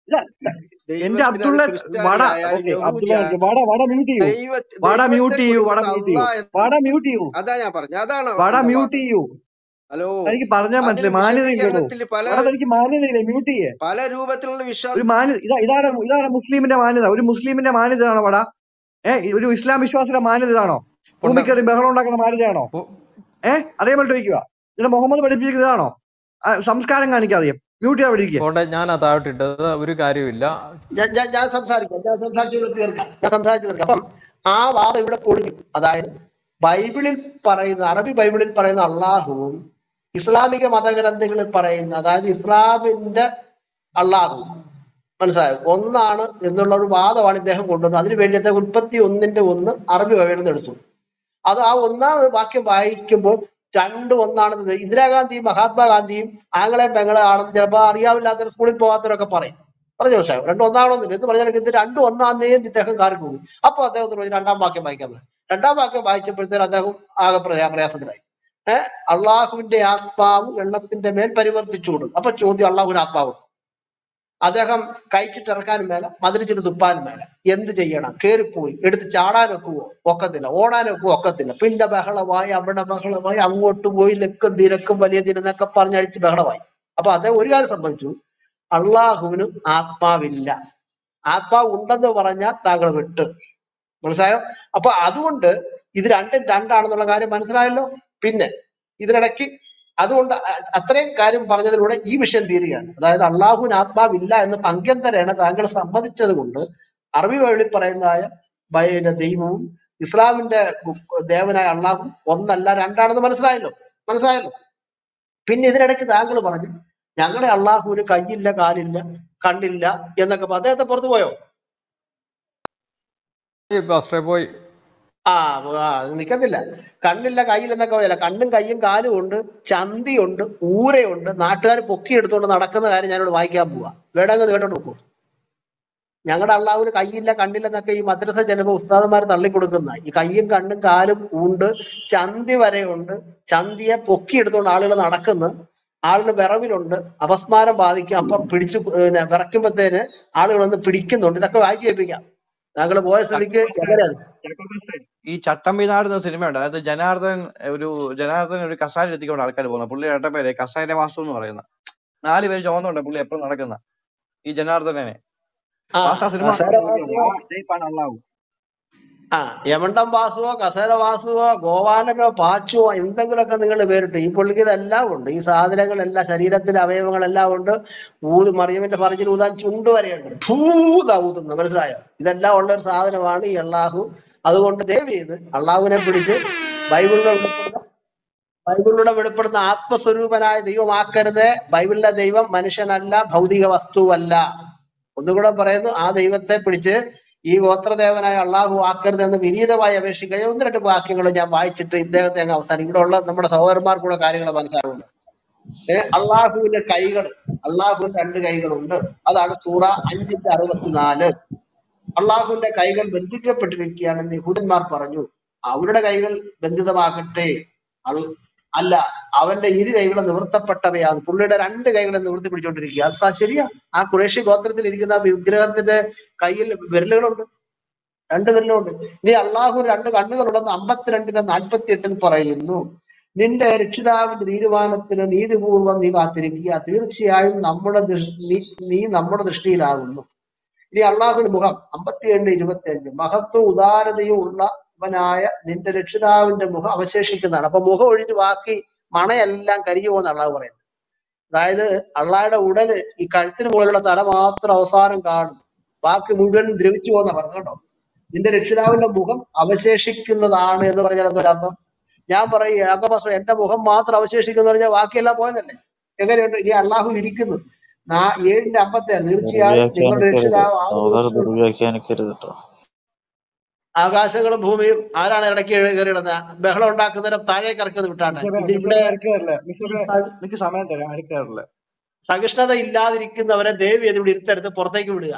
ഇല്ല, ഇല്ല. എന്റെ ദൈവത്തിന് അത് അബ്ദുള്ള വാട ക്രിസ്ത്യാനി ആയാലും ഓക്കെ അബ്ദുള്ള യഹൂദിയാ വാട വാട മ്യൂട്ട് ചെയ്യൂ ദൈവ വാട ദൈവത്തെ മ്യൂട്ട് ചെയ്യൂ വാട കുറിച്ചിട്ട് മ്യൂട്ട് അല്ല ചെയ്യൂ വാട മ്യൂട്ട് ചെയ്യൂ അതാ ഞാൻ പറഞ്ഞു അതാണ് വാട അവന്റെ മ്യൂട്ട് വാദം ചെയ്യൂ ഹലോ തനിക്ക് പറഞ്ഞാൽ അതിന് മനസ്സിലായി മാന്യതയില്ലല്ലോ വിശദീകരണത്തിൽ പല വാട തനിക്ക് മാന്യതയില്ലേ മ്യൂട്ട് ചെയ്യേ പല രൂപത്തിലുള്ള വിശ്വാസ ഒരു മാന്യത ഇതാ ഇതാണ് ഇതാണ് മുസ്ലിമിന്റെ മാന്യത ഒരു മുസ്ലിമിന്റെ മാന്യത ആണോ വാട ഏഹ് ഒരു ഇസ്ലാം വിശ്വാസിയുടെ മാന്യത ഇതാണോ ഉണ്ട് ഭൂമിക്കറി ബഹളം ഉണ്ടാക്കുന്ന മാന്യതയാണോ പു- ഏഹ് അറിയാൻ വേണ്ടി ചോദിക്കുക ഇതിന്റെ മുഹമ്മദ് പഠിപ്പിക്കുന്നതാണോ ആ, സംസ്കാരം കാണിക്കാൻ അറിയാം മ്യൂട്ട് ചെയ്യാൻ പഠിക്കുക പോട്ടെ ഞാൻ താഴോട്ടിട്ടത് ഒരു കാര്യമില്ല ഞാൻ ഞാൻ ഞാൻ സംസാരിക്കാം ഞാൻ സംസാരിച്ചു ഇവിടെ തീർക്കാം ഞാൻ സംസാരിച്ചു തീർക്കാം അപ്പം ആ വാദം ഇവിടെ പൊളിഞ്ഞു അതായത് ബൈബിളിൽ പറയുന്ന അറബി ബൈബിളിൽ പറയുന്ന അള്ളാഹുവും ഇസ്ലാമിക മതഗ്രന്ഥങ്ങളിൽ പറയുന്ന അതായത് ഇസ്ലാമിന്റെ അള്ളാഹു മനസ്സിലായോ ഒന്നാണ് എന്നുള്ള ഒരു വാദമാണ് ഇദ്ദേഹം കൊണ്ടുവന്നത് അതിനു വേണ്ടി അദ്ദേഹം ഉൽപ്പത്തി ഒന്നിന്റെ ഒന്ന് അറബി ബൈബിളിൽ നിന്ന് എടുത്തു അത് ആ ഒന്നാമത് വാക്യം വായിക്കുമ്പോൾ രണ്ട് ഒന്നാണെന്ന് ഇന്ദിരാഗാന്ധിയും മഹാത്മാഗാന്ധിയും ആംഗളെ പെങ്ങളെ ആണെന്ന് ചിലപ്പോൾ അറിയാവില്ലാത്ത സ്കൂളിൽ പോകാത്തവരൊക്കെ പറയും പറഞ്ഞു മനസ്സിലായോ രണ്ടും ഒന്നാണെന്നില്ല എന്ന് പറഞ്ഞാൽ ഇത് രണ്ടും ഒന്നാന്നേ എന്ന് ഇദ്ദേഹം കാറി പോകും അപ്പൊ അദ്ദേഹം പറഞ്ഞു രണ്ടാം വാക്യം വായിക്കാൻ പറഞ്ഞു രണ്ടാം വാക്യം വായിച്ചപ്പോഴത്തേനും അദ്ദേഹം ആകെ പ്രയാ- പ്രയാസത്തിലായി ഏഹ് അള്ളാഹുവിന്റെ ആത്മാവ് വെള്ളത്തിന്റെ മേൽ പരിവർത്തിച്ചു കൊടുക്കും അപ്പൊ ചോദ്യം അള്ളാഹുവിന്റെ ആത്മാവ് അദ്ദേഹം കഴിച്ചിട്ട് ഇറക്കാനും മേല മതിരിച്ചിട്ട് തുപ്പാനും മേല എന്ത് ചെയ്യണം കേറിപ്പോയി എടുത്ത് ചാടാനൊക്കുവോ ഒക്കത്തില്ല ഓടാനൊക്കുവോ ഒക്കത്തില്ല പിന്നെ ബഹളമായി അവിടെ ബഹളമായി അങ്ങോട്ട് പോയി ലക്കും തിരക്കും വലിയ തിരുന്നൊക്കെ പറഞ്ഞടിച്ച് ബഹളമായി അപ്പൊ അദ്ദേഹം ഒരു കാര്യം സംബന്ധിച്ചു അള്ളാഹുവിനും ആത്മാവില്ല ആത്മാവ് ഉണ്ടെന്ന് പറഞ്ഞാൽ താങ്കൾ വിട്ട് മനസ്സിലായോ അപ്പൊ അതുകൊണ്ട് ഇത് രണ്ടും രണ്ടാണെന്നുള്ള കാര്യം മനസ്സിലായല്ലോ പിന്നെ ഇതിനിടയ്ക്ക് അതുകൊണ്ട് അ- അത്രയും കാര്യം പറഞ്ഞതിലൂടെ ഈ വിഷയം തീരുകയാണ് അതായത് അള്ളാഹുവിന് ആത്മാവില്ല എന്ന് പങ്ക്യന്തരേണ താങ്കൾ സമ്മതിച്ചത് കൊണ്ട് അറബി വഴിയിൽ പറയുന്നതായ ബൈ- ദൈവവും ഇസ്ലാമിന്റെ ദേവനായ അള്ളാഹു ഒന്നല്ല രണ്ടാണെന്ന് മനസ്സിലായല്ലോ മനസ്സിലായല്ലോ പിന്നെ ഇതിനിടയ്ക്ക് താങ്കൾ പറഞ്ഞു ഞങ്ങളുടെ അള്ളാഹുവിന് കയ്യില്ല കാലില്ല കണ്ണില്ല എന്നൊക്കെ പറഞ്ഞ് അദ്ദേഹത്തെ പുറത്തു പോയോ ഈ പാസ്റ്ററെ പോയി ആ ആ, അത് നിക്കത്തില്ല കണ്ണില്ല കയ്യിലെന്നൊക്കെ പോയല്ല കണ്ണും കയ്യും കാലും ഉണ്ട് ചന്തിയുണ്ട് ഊരയുണ്ട് നാട്ടുകാർ പൊക്കി എടുത്തുകൊണ്ട് നടക്കുന്ന കാര്യം ഞാനിവിടെ വായിക്കാൻ പോവാ വേണമെങ്കിൽ കേട്ടോണ്ട് നോക്കൂ ഞങ്ങളുടെ അള്ളാഹുവിന് കയ്യില്ല കണ്ണില്ലെന്നൊക്കെ ഈ മദ്രസ ചിലപ്പോൾ ഉസ്താദന്മാർ തള്ളിക്കൊടുക്കുന്ന ഈ കയ്യും കണ്ണും കാലും ഉണ്ട് ചന്തി വരെ ഉണ്ട് ചന്തിയെ പൊക്കി എടുത്തുകൊണ്ട് ആളുകൾ നടക്കുന്നു ആളിന് വിറവിലുണ്ട് അപസ്മാരം ബാധിക്കും അപ്പം പിടിച്ചു പിന്നെ വിറയ്ക്കുമ്പത്തേന് ആളുകൾ ഒന്ന് പിടിക്കുന്നുണ്ട് ഇതൊക്കെ വായിച്ചു കേൾപ്പിക്കാം താങ്കൾ പോയ സ്ഥിതിക്ക് എങ്ങനെയാ ഈ ചട്ടമ്പിനാട് എന്ന സിനിമയുണ്ട് അതായത് ജനാർദ്ദൻ ഒരു ജനാർദ്ദൻ ഒരു കസാര എത്തിക്കൊണ്ട് ആൾക്കാർ പോകുന്നത് പുള്ളി ഏട്ട പേര് കസാര വാസു എന്ന് പറയുന്ന നാല് പേര് ചുമന്നുണ്ട് പുള്ളി എപ്പോഴും നടക്കുന്ന ഈ ജനാർദ്ദനെ ആ പാസ്റ്റ് ആ സിനിമ കസേര വാസുവോ ജയ്പാൻ അള്ളാഹു ആ യമണ്ടം വാസുവോ കസേര വാസുവോ ഗോപാലനോ പാച്ചുവോ എന്തെങ്കിലുമൊക്കെ നിങ്ങൾ പേരിട്ടു ഈ പുള്ളിക്ക് ഇതെല്ലാം ഉണ്ട് ഈ സാധനങ്ങളെല്ലാം ശരീരത്തിന്റെ അവയവങ്ങളെല്ലാം ഉണ്ട് ഊത് മറിയമിന്റെ പറച്ചിൽ ഊതാൻ ചുണ്ട് വരെയുണ്ട് ഭൂത ഊതുന്നു മനസ്സിലായോ ഇതെല്ലാം ഉള്ള ഒരു സാധനമാണ് ഈ അള്ളാഹു അതുകൊണ്ട് ദയവ് ചെയ്ത് അള്ളാഹുവിനെ പിടിച്ച് ബൈബിളിൽ ഉൾപ്പെടുന്ന ബൈബിളിലൂടെ വെളിപ്പെടുന്ന ആത്മസ്വരൂപനായ ദൈവമാക്കരുത് ബൈബിളിലെ ദൈവം മനുഷ്യനല്ല ഭൗതിക വസ്തുവല്ല ഒന്നുകൂടെ പറയുന്നു ആ ദൈവത്തെ പിടിച്ച് ഈ ഗോത്രദേവനായ അള്ളാഹു ആക്കരുത് എന്ന് വിനീതമായി അപേക്ഷിക്കുക ഒന്ന് രണ്ട് വാക്യങ്ങൾ ഞാൻ വായിച്ചിട്ട് ഇദ്ദേഹത്തെ അങ്ങ് അവസാനിക്കും ഇവിടെ ഉള്ള നമ്മുടെ സഹോദരന്മാർക്കൂടെ കാര്യങ്ങൾ മനസ്സിലാവുന്നുണ്ട് ഏഹ് അള്ളാഹുവിന്റെ കൈകൾ അള്ളാഹുവിന്റെ രണ്ട് കൈകളുണ്ട് അതാണ് സൂറ അഞ്ചിന്റെ അറുപത്തിനാല് അള്ളാഹുവിന്റെ കൈകൾ ബന്ധിക്കപ്പെട്ടിരിക്കുകയാണെന്ന് യഹൂദന്മാർ പറഞ്ഞു അവരുടെ കൈകൾ ബന്ധിതമാകട്ടെ അൾ- അല്ല അവന്റെ ഇരു കൈകളും നിവർത്തപ്പെട്ടവയാണ് പുള്ളിയുടെ രണ്ട് കൈകളെ നിവർത്തി പിടിച്ചോണ്ടിരിക്കുക അത് സ- ശരിയാ ആ കുറേശ്യ ഗോത്രത്തിൽ ഇരിക്കുന്ന ആ വിഗ്രഹത്തിന്റെ കയ്യിൽ വിരലുകളുണ്ട് രണ്ട് വിരലുണ്ട് ഇനി അള്ളാഹു രണ്ട് കണ്ണുകളുണ്ടെന്ന് അമ്പത്തിരണ്ടിന് നാൽപ്പത്തി എട്ടിൽ പറയുന്നു നിന്റെ രക്ഷിതാവിന്റെ തീരുമാനത്തിന് നീതിപൂർവം നീ കാത്തിരിക്കുക തീർച്ചയായും നമ്മുടെ ദൃഷ്- നീ- നീ നമ്മുടെ ദൃഷ്ടിയിലാകുന്നു ഇനി അള്ളാഹുവിന്റെ മുഖം അമ്പത്തിയേഴ് ഇരുപത്തി അഞ്ച് മഹത്വം ഉദാരതയും ഉള്ളവനായ നിന്റെ രക്ഷിതാവിന്റെ മുഖം അവശേഷിക്കുന്നതാണ് അപ്പൊ മുഖം ഒഴിച്ച് ബാക്കി മണയെല്ലാം കരിഞ്ഞു പോകുന്ന അള്ളാഹു പറയുന്നത് അതായത് അള്ളാഹയുടെ ഉടല് ഈ കഴുത്തിന് മുകളിലുള്ള തല മാത്രം അവസാനം കാണും ബാക്കി മുഴുവൻ ദ്രവിച്ചു പോകുന്ന പറഞ്ഞു കേട്ടോ നിന്റെ രക്ഷിതാവിന്റെ മുഖം അവശേഷിക്കുന്നതാണ് എന്ന് പറഞ്ഞാൽ എന്തൊരർത്ഥം ഞാൻ പറയും യാക്കോബാസ് എന്റെ മുഖം മാത്രം അവശേഷിക്കുന്നു പറഞ്ഞാൽ ബാക്കിയെല്ലാം പോയതല്ലേ എങ്ങനെയുണ്ട് ഇനി അള്ളാഹു ഇരിക്കുന്നു നാ- ഏഴിന്റെ അമ്പത്തേഴ് തീർച്ചയായും നിങ്ങളുടെ ദുർവ്യാഖ്യാനിക്കരുത് രക്ഷിതാവ് ആറ് സഹോദരൻ ദിവസങ്ങൾ ദുർവ്യാഖ്യാനിക്കരുത് കേട്ടോ ആകാശങ്ങളും ഭൂമിയും ആരാണ് ഇടയ്ക്ക് കയറിയിടുന്നത് ബഹളം ഉണ്ടാക്കുന്നതിന് താഴേക്ക് ഇറക്കുന്നത് വിട്ടാണ് മിസ്റ്റർ ഇതിവിടെ മിസ്റ്റർ ഇറക്കാറില്ല മിസ്റ്റർ ഈ സ- എനിക്ക് സമയം തരാം ഇറക്കാറില്ല സഹിഷ്ണുത ഇല്ലാതിരിക്കുന്നവരെ ദയവ് ചെയ്ത് ഇവിടെ ഇരുത്തെടുത്ത് പുറത്തേക്ക് വിടുക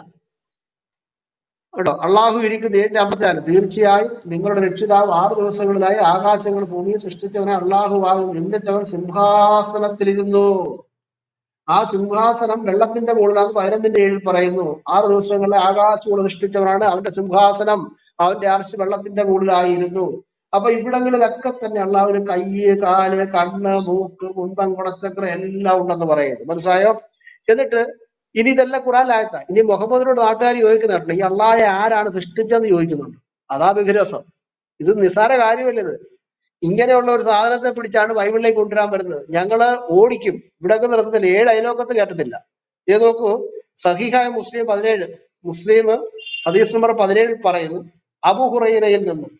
കേട്ടോ അള്ളാഹു ഇരിക്കുന്ന ഏഴിന്റെ അമ്പത്തിനാല് തീർച്ചയായും നിങ്ങളുടെ രക്ഷിതാവ് ആറ് ദിവസങ്ങളിലായി ആകാശങ്ങൾ ഭൂമിയെ സൃഷ്ടിച്ചവനെ അള്ളാഹു ആകുന്നു എന്നിട്ട് അവൻ സിംഹാസനത്തിലിരുന്നു ആ സിംഹാസനം വെള്ളത്തിന്റെ മുകളിലാണ് പതിനൊന്നിന്റെ ഏഴിൽ പറയുന്നു ആറ് ദിവസങ്ങളിൽ ആകാശങ്ങൾ സൃഷ്ടിച്ചവനാണ് അവന്റെ സിംഹാസനം അവന്റെ അർശ് വെള്ളത്തിന്റെ മുകളിലായിരുന്നു അപ്പൊ ഇവിടങ്ങളിലൊക്കെ തന്നെ അള്ളാഹുവിന് കയ്യ് കാല് കണ്ണ് മൂക്ക് കുന്തം കുടച്ചക്ര എല്ലാം ഉണ്ടെന്ന് പറയുന്നു മനസ്സിലായോ എന്നിട്ട് ഇനി ഇതെല്ലാം ഖുറാനിലായത്ത ഇനി മുഹമ്മദിനോട് നാട്ടുകാർ ചോദിക്കുന്നുണ്ട് ഈ അള്ളാഹെ ആരാണ് സൃഷ്ടിച്ചതെന്ന് ചോദിക്കുന്നുണ്ട് അതാ വിഗ്രസം ഇത് നിസ്സാര കാര്യമല്ല ഇത് ഇങ്ങനെയുള്ള ഒരു സാധനത്തെ പിടിച്ചാണ് ബൈബിളിലേക്ക് കൊണ്ടുവരാൻ വരുന്നത് ഞങ്ങള് ഓടിക്കും ഇവിടെയൊക്കെ നിർത്തത്തില്ല ഏഴ് അയലോക്കത്ത് കേട്ടത്തില്ല ഇത് നോക്കൂ സഹിഹായ മുസ്ലിം പതിനേഴ് മുസ്ലിം ഹദീസ് നമ്പർ പതിനേഴിൽ പറയുന്നു അബു ഹുറൈറയിൽ നിന്നും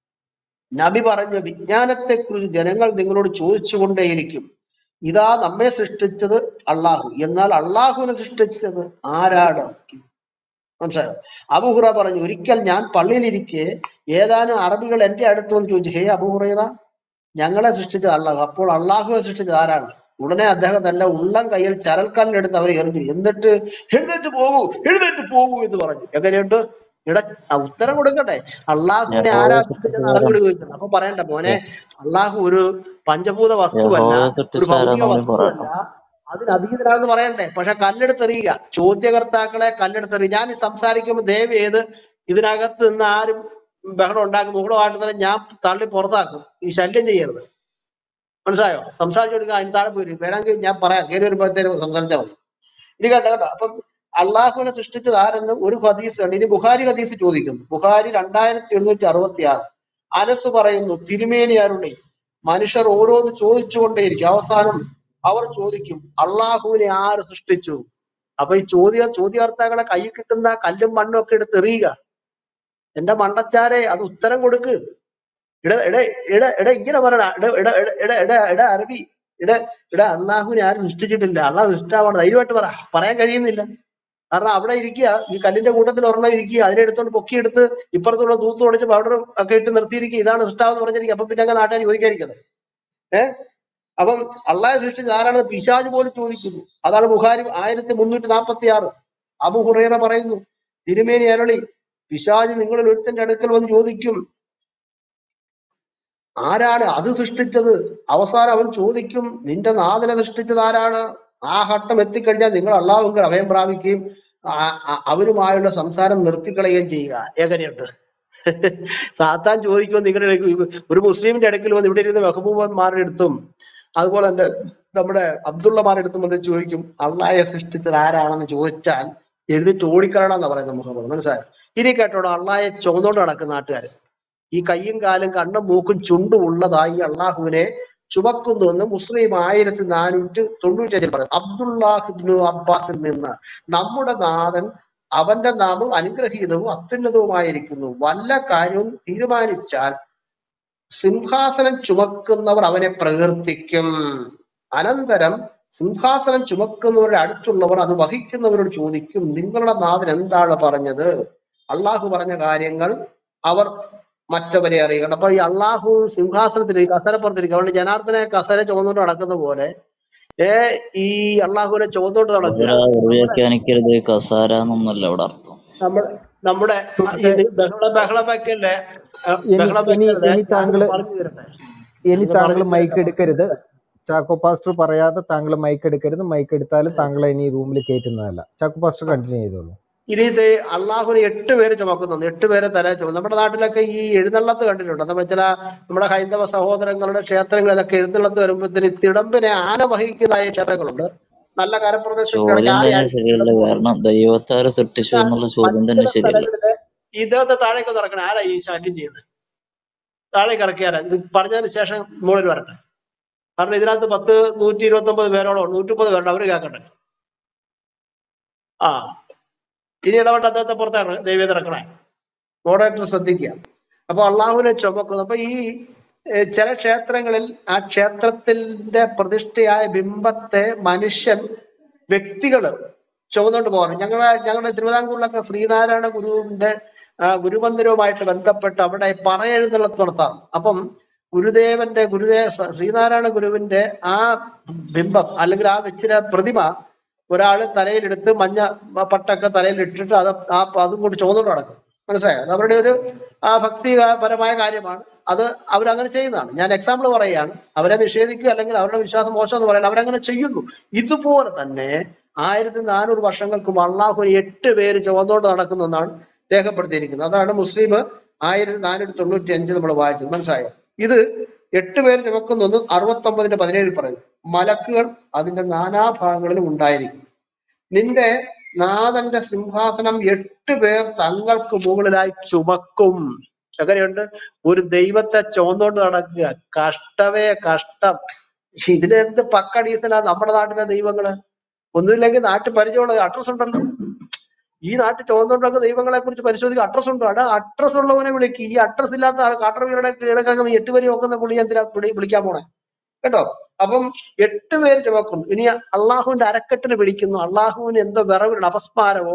നബി പറഞ്ഞ വിജ്ഞാനത്തെക്കുറിച്ച് ജനങ്ങൾ നിങ്ങളോട് ചോദിച്ചുകൊണ്ടേയിരിക്കും ഇതാ നമ്മെ സൃഷ്ടിച്ചത് അള്ളാഹു എന്നാൽ അള്ളാഹുവിനെ സൃഷ്ടിച്ചത് ആരാണ് മനസ്സിലായോ അബുഹുറ പറഞ്ഞു ഒരിക്കൽ ഞാൻ പള്ളിയിലിരിക്കെ ഏതാനും അറബികൾ എന്റെ അടുത്ത് വന്ന് ചോദിച്ചു ഹേ അബുഹുറൈറ ഞങ്ങളെ സൃഷ്ടിച്ചത് അള്ളാഹു അപ്പോൾ അള്ളാഹുവെ സൃഷ്ടിച്ചത് ആരാണ് ഉടനെ അദ്ദേഹം തന്റെ ഉള്ളം കയ്യിൽ ചരൽക്കല്ലെടുത്ത് അവർ എറിഞ്ഞു എന്നിട്ട് എഴുന്നേറ്റ് പോകൂ എഴുന്നേറ്റ് പോകൂ എന്ന് പറഞ്ഞു എങ്ങനെയുണ്ട് ഇട ആ ഉത്തരം കൊടുക്കട്ടെ അള്ളാഹുവിനെ ആരാ യഹോവ സൃഷ്ടിച്ചെന്ന് സൃഷ്ടിച്ചതാരാ അറബികൾ ചോദിക്കണം അപ്പൊ പറയണ്ട മോനെ അള്ളാഹു ഒരു പഞ്ചഭൂത വസ്തുവല്ല യഹോവ ഒരു സൃഷ്ടിച്ചാരാന്ന് ഭൗതിക അവന് വസ്തുവല്ല പറയണം അതിന് അതീതനാണെന്ന് പറയണ്ടേ പക്ഷെ കല്ലെടുത്തെറിയുക ചോദ്യകർത്താക്കളെ കല്ലെടുത്തെറിയുക ഞാൻ ഈ സംസാരിക്കുമ്പോൾ ദയവ് ചെയ്ത് ഇതിനകത്ത് നിന്ന് ആരും ബഹളം ഉണ്ടാക്കും മുകളമായിട്ട് തന്നെ ഞാൻ തള്ളി പുറത്താക്കും ഈ ശല്യം ചെയ്യരുത് മനസ്സിലായോ സംസാരിച്ചു കൊടുക്കുക അതിന് താഴെ പോയി വേണമെങ്കിൽ ഞാൻ പറയാം കയറി വരുമ്പോഴത്തേനും സംസാരിച്ചാൽ മതി ഇനി കേട്ടോ കേട്ടോ അപ്പം അള്ളാഹുവിനെ സൃഷ്ടിച്ചത് ആരെന്ന് ഒരു ഹദീസ് ഉണ്ട് ഇനി ബുഖാരി ഹദീസ് ചോദിക്കുന്നു ബുഖാരി രണ്ടായിരത്തി എഴുന്നൂറ്റി അറുപത്തി ആറ് അനസ് പറയുന്നു തിരുമേനി അരുണി മനുഷ്യർ ഓരോന്ന് ചോദിച്ചുകൊണ്ടേയിരിക്കും അവസാനം അവർ ചോദിക്കും അള്ളാഹുവിനെ ആര് സൃഷ്ടിച്ചു അപ്പൊ ഈ ചോദ്യ ചോദ്യാർത്ഥങ്ങളെ കൈ കിട്ടുന്ന കല്ലും മണ്ണും ഒക്കെ എടുത്ത് എറിയുക എന്റെ മണ്ടച്ചാരെ അത് ഉത്തരം കൊടുക്ക് ഇട ഇട ഇട ഇട ഇങ്ങനെ പറയണ ഇട ഇട ഇട ഇട ഇട ഇട അറബി ഇട ഇട അള്ളാഹുവിനെ ആരും സൃഷ്ടിച്ചിട്ടില്ല അള്ളാഹ് സൃഷ്ടാവാണ് ധൈര്യമായിട്ട് പറ പറയാൻ കഴിയുന്നില്ല കാരണം അവിടെ ഇരിക്കുക ഈ കല്ലിന്റെ കൂട്ടത്തിൽ ഒരെണ്ണം ഇരിക്കുക അതിനെ എടുത്തോണ്ട് പൊക്കിയെടുത്ത് ഇപ്പുറത്തുള്ള തൂത്ത് ഉടച്ച് പൗഡറും ഒക്കെ ഇട്ട് നിർത്തിയിരിക്കുക ഇതാണ് സൃഷ്ടാവെന്ന് പറഞ്ഞിരിക്കുക അപ്പൊ പിന്നെ അങ്ങനെ നാട്ടുകാർ ചോദിക്കാതിരിക്കുന്നത് ഏഹ് അപ്പം അള്ളാഹെ സൃഷ്ടിച്ച ആരാണെന്ന് പിശാജ് പോലും ചോദിക്കുന്നു അതാണ് ബുഹാരി ആയിരത്തി മുന്നൂറ്റി നാൽപ്പത്തി ആറ് അബു ഹുറൈറ പറയുന്നു തിരുമേനി അരളി പിശാജ് നിങ്ങളിൽ ഒരുത്തന്റെ അടുക്കൽ വന്ന് ചോദിക്കും ആരാണ് അത് സൃഷ്ടിച്ചത് അവസാനം അവൻ ചോദിക്കും നിന്റെ നാഥനെ സൃഷ്ടിച്ചത് ആരാണ് ആ ഘട്ടം എത്തിക്കഴിഞ്ഞാൽ നിങ്ങൾ അള്ളാഹുവിൽ അഭയം പ്രാപിക്കുകയും ആ- ആ- അവരുമായുള്ള സംസാരം നിർത്തിക്കളയുകയും ചെയ്യുക എങ്ങനെയുണ്ട് സാത്താൻ ചോദിക്കുമോ നിങ്ങളുടെ ഇടയ്ക്ക് ഒരു മുസ്ലിമിന്റെ ഇടയ്ക്കിൽ വന്ന് ഇവിടെ ഇരുന്ന് മെഹബൂബന്മാരുടെ അടുത്തും അതുപോലെ തന്നെ നമ്മുടെ അബ്ദുള്ളമാരുടെ അടുത്തും വന്ന് ചോദിക്കും അള്ളാഹെ സൃഷ്ടിച്ചത് ആരാണെന്ന് ചോദിച്ചാൽ എഴുതിട്ട് ഓടിക്കളയണമെന്നാ പറയുന്നത് മുഹമ്മദ് മനസ്സിലായോ ഇനി കേട്ടോടോ അള്ളാഹെ ചുമന്നോണ്ട് നടക്കുന്ന നാട്ടുകാർ ഈ കയ്യും കാലും കണ്ണും മൂക്കും ചുണ്ടും ഉള്ളതായി അള്ളാഹുവിനെ ചുമക്കുന്നുവെന്ന് മുസ്ലിം ആയിരത്തി നാനൂറ്റി തൊണ്ണൂറ്റഞ്ചിൽ പറയും അബ്ദുല്ലാഹിബ്നു അബ്ബാസിൽ നിന്ന് നമ്മുടെ നാഥൻ അവന്റെ നാമം അനുഗ്രഹീതവും അത്യുന്നതവുമായിരിക്കുന്നു വല്ല കാര്യവും തീരുമാനിച്ചാൽ സിംഹാസനം ചുമക്കുന്നവർ അവനെ പ്രകീർത്തിക്കും അനന്തരം സിംഹാസനം ചുമക്കുന്നവരുടെ അടുത്തുള്ളവർ അത് വഹിക്കുന്നവരോട് ചോദിക്കും നിങ്ങളുടെ നാഥൻ എന്താണ് പറഞ്ഞത് അള്ളാഹു പറഞ്ഞ കാര്യങ്ങൾ അവർ മറ്റവരെ അറിയിക്കണം അപ്പൊ ഈ അള്ളാഹു സിംഹാസനത്തിൽ കസരപ്പുറത്തിരിക്കും അതുകൊണ്ട് ജനാർദ്ദനെ കസര ചുമന്നുകൊണ്ട് നടക്കുന്ന പോലെ ഏ ഈ അള്ളാഹുവിനെ ചുമന്നുകൊണ്ട് നടക്കുക അതിലാ നമ്മുടെ വ്യാഖ്യാനിക്കരുത് കസാര എന്നൊന്നല്ല ഇവിടെ അർത്ഥം നമ്മുടെ നമ്മുടെ ആ, സുഹൃത്തെ ഇത് ബഹള ബഹളം വെക്കല്ലേ ആ, ഇനി ബഹളം ഇനി വെക്കരുത് ഇനി ഞാനത് താങ്കള് പറഞ്ഞു തരട്ടെ ഇനി ഞാനത് താങ്കൾ പറഞ്ഞു മൈക്ക് തരട്ടെ എടുക്കരുത് ചാക്കോ പാസ്റ്റർ പറയാതെ താങ്കൾ മൈക്ക് എടുക്കരുത് മൈക്ക് എടുത്താലും താങ്കളെ ഇനി റൂമിൽ കയറ്റുന്നതല്ല ചാക്കോ പാസ്റ്റർ കണ്ടിന്യൂ ചെയ്തോളൂ ഇനി ഇത് അള്ളാഹുവിനെ എട്ട് പേര് ചുമക്കുന്നുണ്ട് എട്ട് പേരെ തല ചുമ നമ്മുടെ നാട്ടിലൊക്കെ ഈ എഴുന്നള്ളത്ത് കണ്ടിട്ടുണ്ട് നമ്മൾ ചില നമ്മുടെ ഹൈന്ദവ സഹോദരങ്ങളുടെ ക്ഷേത്രങ്ങളിലൊക്കെ എഴുന്നള്ളത്ത് വരുമ്പോഴത്തേന് തിടമ്പിനെ ആന വഹിക്കുന്നതായ ക്ഷേത്രങ്ങളുണ്ട് നല്ല കരപ്രദേശമൊക്കെ ചോദ്യം ആണെങ്കിൽ തന്നെ ആനയാണ് ശരിയല്ല തിടമ്പ് കാരണം ദൈവത്താരെ സൃഷ്ടിച്ചു എന്നാൽ എന്നുള്ള ചോദ്യം മറ്റു തന്നെ ചില ശരിയല്ല സ്ഥലങ്ങളില് ഇദ്ദേഹത്തെ താഴേക്ക് ഒന്ന് ഇറക്കണം ആരാ ഈ ശല്യം ചെയ്യുന്നത് താഴേക്ക് ഇറക്കിയാരാ ഇത് പറഞ്ഞതിന് ശേഷം മുകളിൽ വരട്ടെ കാരണം ഇതിനകത്ത് പത്ത് നൂറ്റി ഇരുപത്തി ഒമ്പത് പേരോളം ഉണ്ട് നൂറ്റി മുപ്പത് പേരുണ്ട് അവര് കേൾക്കട്ടെ ആ ഇനി ഇടപെട്ട് അദ്ദേഹത്തെ പുറത്ത് ദൈവത്തെ ഇറക്കണേ മോഡറേറ്റർ ശ്രദ്ധിക്കുക അപ്പൊ അള്ളാഹുവിനെ ചുമക്കുന്നു അപ്പൊ ഈ ഏഹ്, ചില ക്ഷേത്രങ്ങളിൽ ആ ക്ഷേത്രത്തിന്റെ പ്രതിഷ്ഠയായ ബിംബത്തെ മനുഷ്യൻ വ്യക്തികള് ചുമന്നുകൊണ്ട് പോകാറുണ്ട് ഞങ്ങളുടെ ഞങ്ങളുടെ തിരുവിതാംകൂറിലൊക്കെ ശ്രീനാരായണ ഗുരുവിന്റെ ആ, ഗുരുമന്ദിരവുമായിട്ട് ബന്ധപ്പെട്ട് അവിടെ പറയെഴുന്നള്ളത്ത് നടത്താറുണ്ട് അപ്പം ഗുരുദേവന്റെ ഗുരുദേവ ശ്രീനാരായണ ഗുരുവിന്റെ ആ ബിംബം അല്ലെങ്കിൽ ആ വെച്ചിര പ്രതിമ ഒരാള് തലയിലെടുത്ത് മഞ്ഞ പട്ടൊക്കെ തലയിൽ ഇട്ടിട്ട് അത് ആ അതും കൊണ്ട് ചുമന്നുകൊണ്ട് നടക്കും മനസ്സിലായോ അത് അവരുടെ ഒരു ആ, ഭക്തിപരമായ കാര്യമാണ് അത് അവരങ്ങനെ ചെയ്യുന്നതാണ് ഞാൻ എക്സാമ്പിൾ പറയുകയാണ് അവരെ നിഷേധിക്കുക അല്ലെങ്കിൽ അവരുടെ വിശ്വാസം മോശം എന്ന് പറയാൻ അവരങ്ങനെ ചെയ്യുന്നു ഇതുപോലെ തന്നെ ആയിരത്തി നാനൂറ് വർഷങ്ങൾക്ക് അള്ളാഹു എട്ട് പേര് ചുവന്നോണ്ട് നടക്കുന്നതെന്നാണ് രേഖപ്പെടുത്തിയിരിക്കുന്നത് അതാണ് മുസ്ലിം ആയിരത്തി നാനൂറ്റി തൊണ്ണൂറ്റി അഞ്ച് നമ്മൾ വായിച്ചത് മനസ്സിലായോ ഇത് എട്ട് പേര് ചുമക്കുന്നു അറുപത്തി ഒമ്പതിന്റെ പതിനേഴിൽ പറയുന്നു മലക്കുകൾ അതിന്റെ നാനാഭാഗങ്ങളിലും ഉണ്ടായിരിക്കും നിന്റെ നാഥന്റെ സിംഹാസനം എട്ട് പേർ തങ്ങൾക്ക് മുകളിലായി ചുമക്കും എങ്ങനെയുണ്ട് ഒരു ദൈവത്തെ ചുമന്നുകൊണ്ട് നടക്കുക കഷ്ടമേ കഷ്ടം ഇതിലെന്ത് പക്കടീസനാ നമ്മുടെ നാട്ടിലെ ദൈവങ്ങള് ഒന്നുമില്ലെങ്കിൽ നാട്ടിൽ പരിചയമുള്ള അഡ്രസ് ഉണ്ടല്ലോ ഈ നാട്ടിൽ ചുവന്നുകൊണ്ടൊക്കെ ദൈവങ്ങളെ കുറിച്ച് പരിശോധിക്കുക അഡ്രസ് ഉണ്ടോ അവിടെ അഡ്രസ് ഉള്ളവനെ വിളിക്കുക ഈ അഡ്രസ് ഇല്ലാത്ത കാട്ടർവീരുടെ കിഴക്കുന്ന എട്ട് പേര് നോക്കുന്ന പുള്ളി എന്തിനാ വിളി- വിളിക്കാൻ പോണേ കേട്ടോ അപ്പം എട്ട് പേര് ചുമക്കുന്നു ഇനി അള്ളാഹുവിന്റെ അരക്കെട്ടിന് പിടിക്കുന്നു അള്ളാഹുവിന് എന്തോ വിറവിലുള്ള അപസ്മാരമോ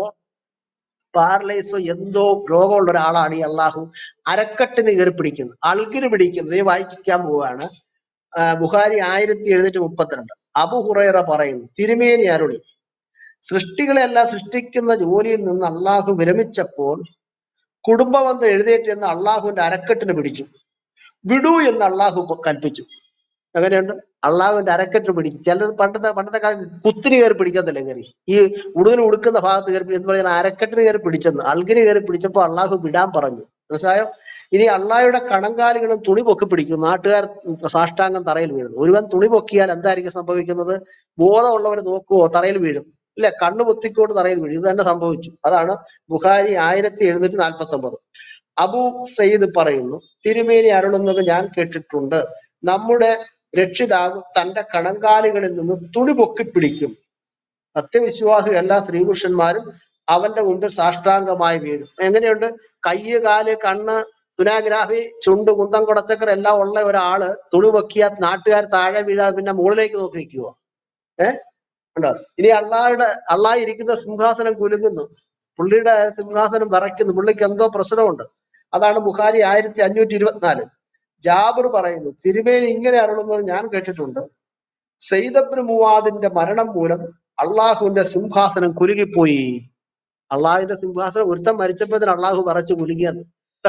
പാരലൈസോ എന്തോ രോഗമുള്ള ഒരാളാണ് ഈ അള്ളാഹു അരക്കെട്ടിന് കയറി പിടിക്കുന്നു അൾഗിന് പിടിക്കുന്നത് ഇത് വായിക്കാൻ പോവാണ് ആ, ബുഖാരി ആയിരത്തി എഴുന്നൂറ്റി മുപ്പത്തിരണ്ട് അബു ഹുറൈറ പറയുന്നു തിരുമേനി അരുളി സൃഷ്ടികളെല്ലാം സൃഷ്ടിക്കുന്ന ജോലിയിൽ നിന്ന് അള്ളാഹു വിരമിച്ചപ്പോൾ കുടുംബബന്ധം എഴുന്നേറ്റ് എന്ന് അള്ളാഹുവിന്റെ അരക്കെട്ടിന് പിടിച്ചു വിടൂ എന്ന് അള്ളാഹു പ- കൽപ്പിച്ചു എങ്ങനെയുണ്ട് അള്ളാഹുവിന്റെ അരക്കെട്ട് പിടിക്കും ചിലത് പണ്ടത്തെ പണ്ടത്തെ കാലത്ത് കുത്തിന് കയറി പിടിക്കത്തില്ല കയറി ഈ ഉടുതിന് ഉടുക്കുന്ന ഭാഗത്ത് കയറി പിടി- എന്ന് പറയുന്ന അരക്കെട്ടിന് കയറി പിടിച്ചെന്ന് അൾഗിന് കയറി പിടിച്ചപ്പോൾ അള്ളാഹു വിടാൻ പറഞ്ഞു മനസ്സിലായോ ഇനി അള്ളാഹയുടെ കണങ്കാലുകളും തുണി പൊക്കി പിടിക്കും നാട്ടുകാർ സാഷ്ടാംഗം തറയിൽ വീഴുന്നു ഒരുവൻ തുണി പൊക്കിയാൽ എന്തായിരിക്കും സംഭവിക്കുന്നത് ബോധമുള്ളവർ നോക്കുവോ തറയിൽ വീഴും ഇല്ല കണ്ണു പൊത്തിക്കൊണ്ട് തറയിൽ വീഴും ഇത് തന്നെ സംഭവിച്ചു അതാണ് ബുഖാരി ആയിരത്തി എഴുന്നൂറ്റി നാൽപ്പത്തി ഒമ്പത് അബു സയ്യിദ് പറയുന്നു തിരുമേനി അരുളുന്നത് ഞാൻ കേട്ടിട്ടുണ്ട് നമ്മുടെ രക്ഷിതാവ് തന്റെ കണങ്കാലുകളിൽ നിന്ന് തുണി പൊക്കി പിടിക്കും സത്യവിശ്വാസികൾ എല്ലാ സ്ത്രീപുരുഷന്മാരും അവന്റെ മുമ്പിൽ സാഷ്ടാംഗമായി വീഴും എങ്ങനെയുണ്ട് കയ്യ് കാല് കണ്ണ് സുനാഗ്രാഫി ചുണ്ട് കുന്തം കുടച്ചക്കർ എല്ലാം ഉള്ള ഒരാള് തുണി പൊക്കിയാൽ നാട്ടുകാർ താഴെ വീഴാതെ പിന്നെ മുകളിലേക്ക് നോക്കി നിൽക്കുവോ ഏഹ് ഉണ്ടോ ഇനി അള്ളാഹയുടെ അള്ളാഹ് ഇരിക്കുന്ന സിംഹാസനം കുലുങ്ങുന്നു പുള്ളിയുടെ സിംഹാസനം വിറയ്ക്കുന്നു പുള്ളിക്ക് എന്തോ പ്രശ്നമുണ്ട് അതാണ് ബുഖാരി ആയിരത്തി അഞ്ഞൂറ്റി ഇരുപത്തിനാല് ജാബിർ പറയുന്നു തിരുമേനി ഇങ്ങനെ അരുളുന്നത് ഞാൻ കേട്ടിട്ടുണ്ട് സെയ്ദബ്ന് മുവാദിന്റെ മരണം മൂലം അള്ളാഹുവിന്റെ സിംഹാസനം കുലുങ്ങിപ്പോയി അള്ളാഹുവിന്റെ സിംഹാസനം ഒരുത്തൻ മരിച്ചപ്പോഴത്തേന് അള്ളാഹു വിറച്ച് കുലുങ്ങിയത്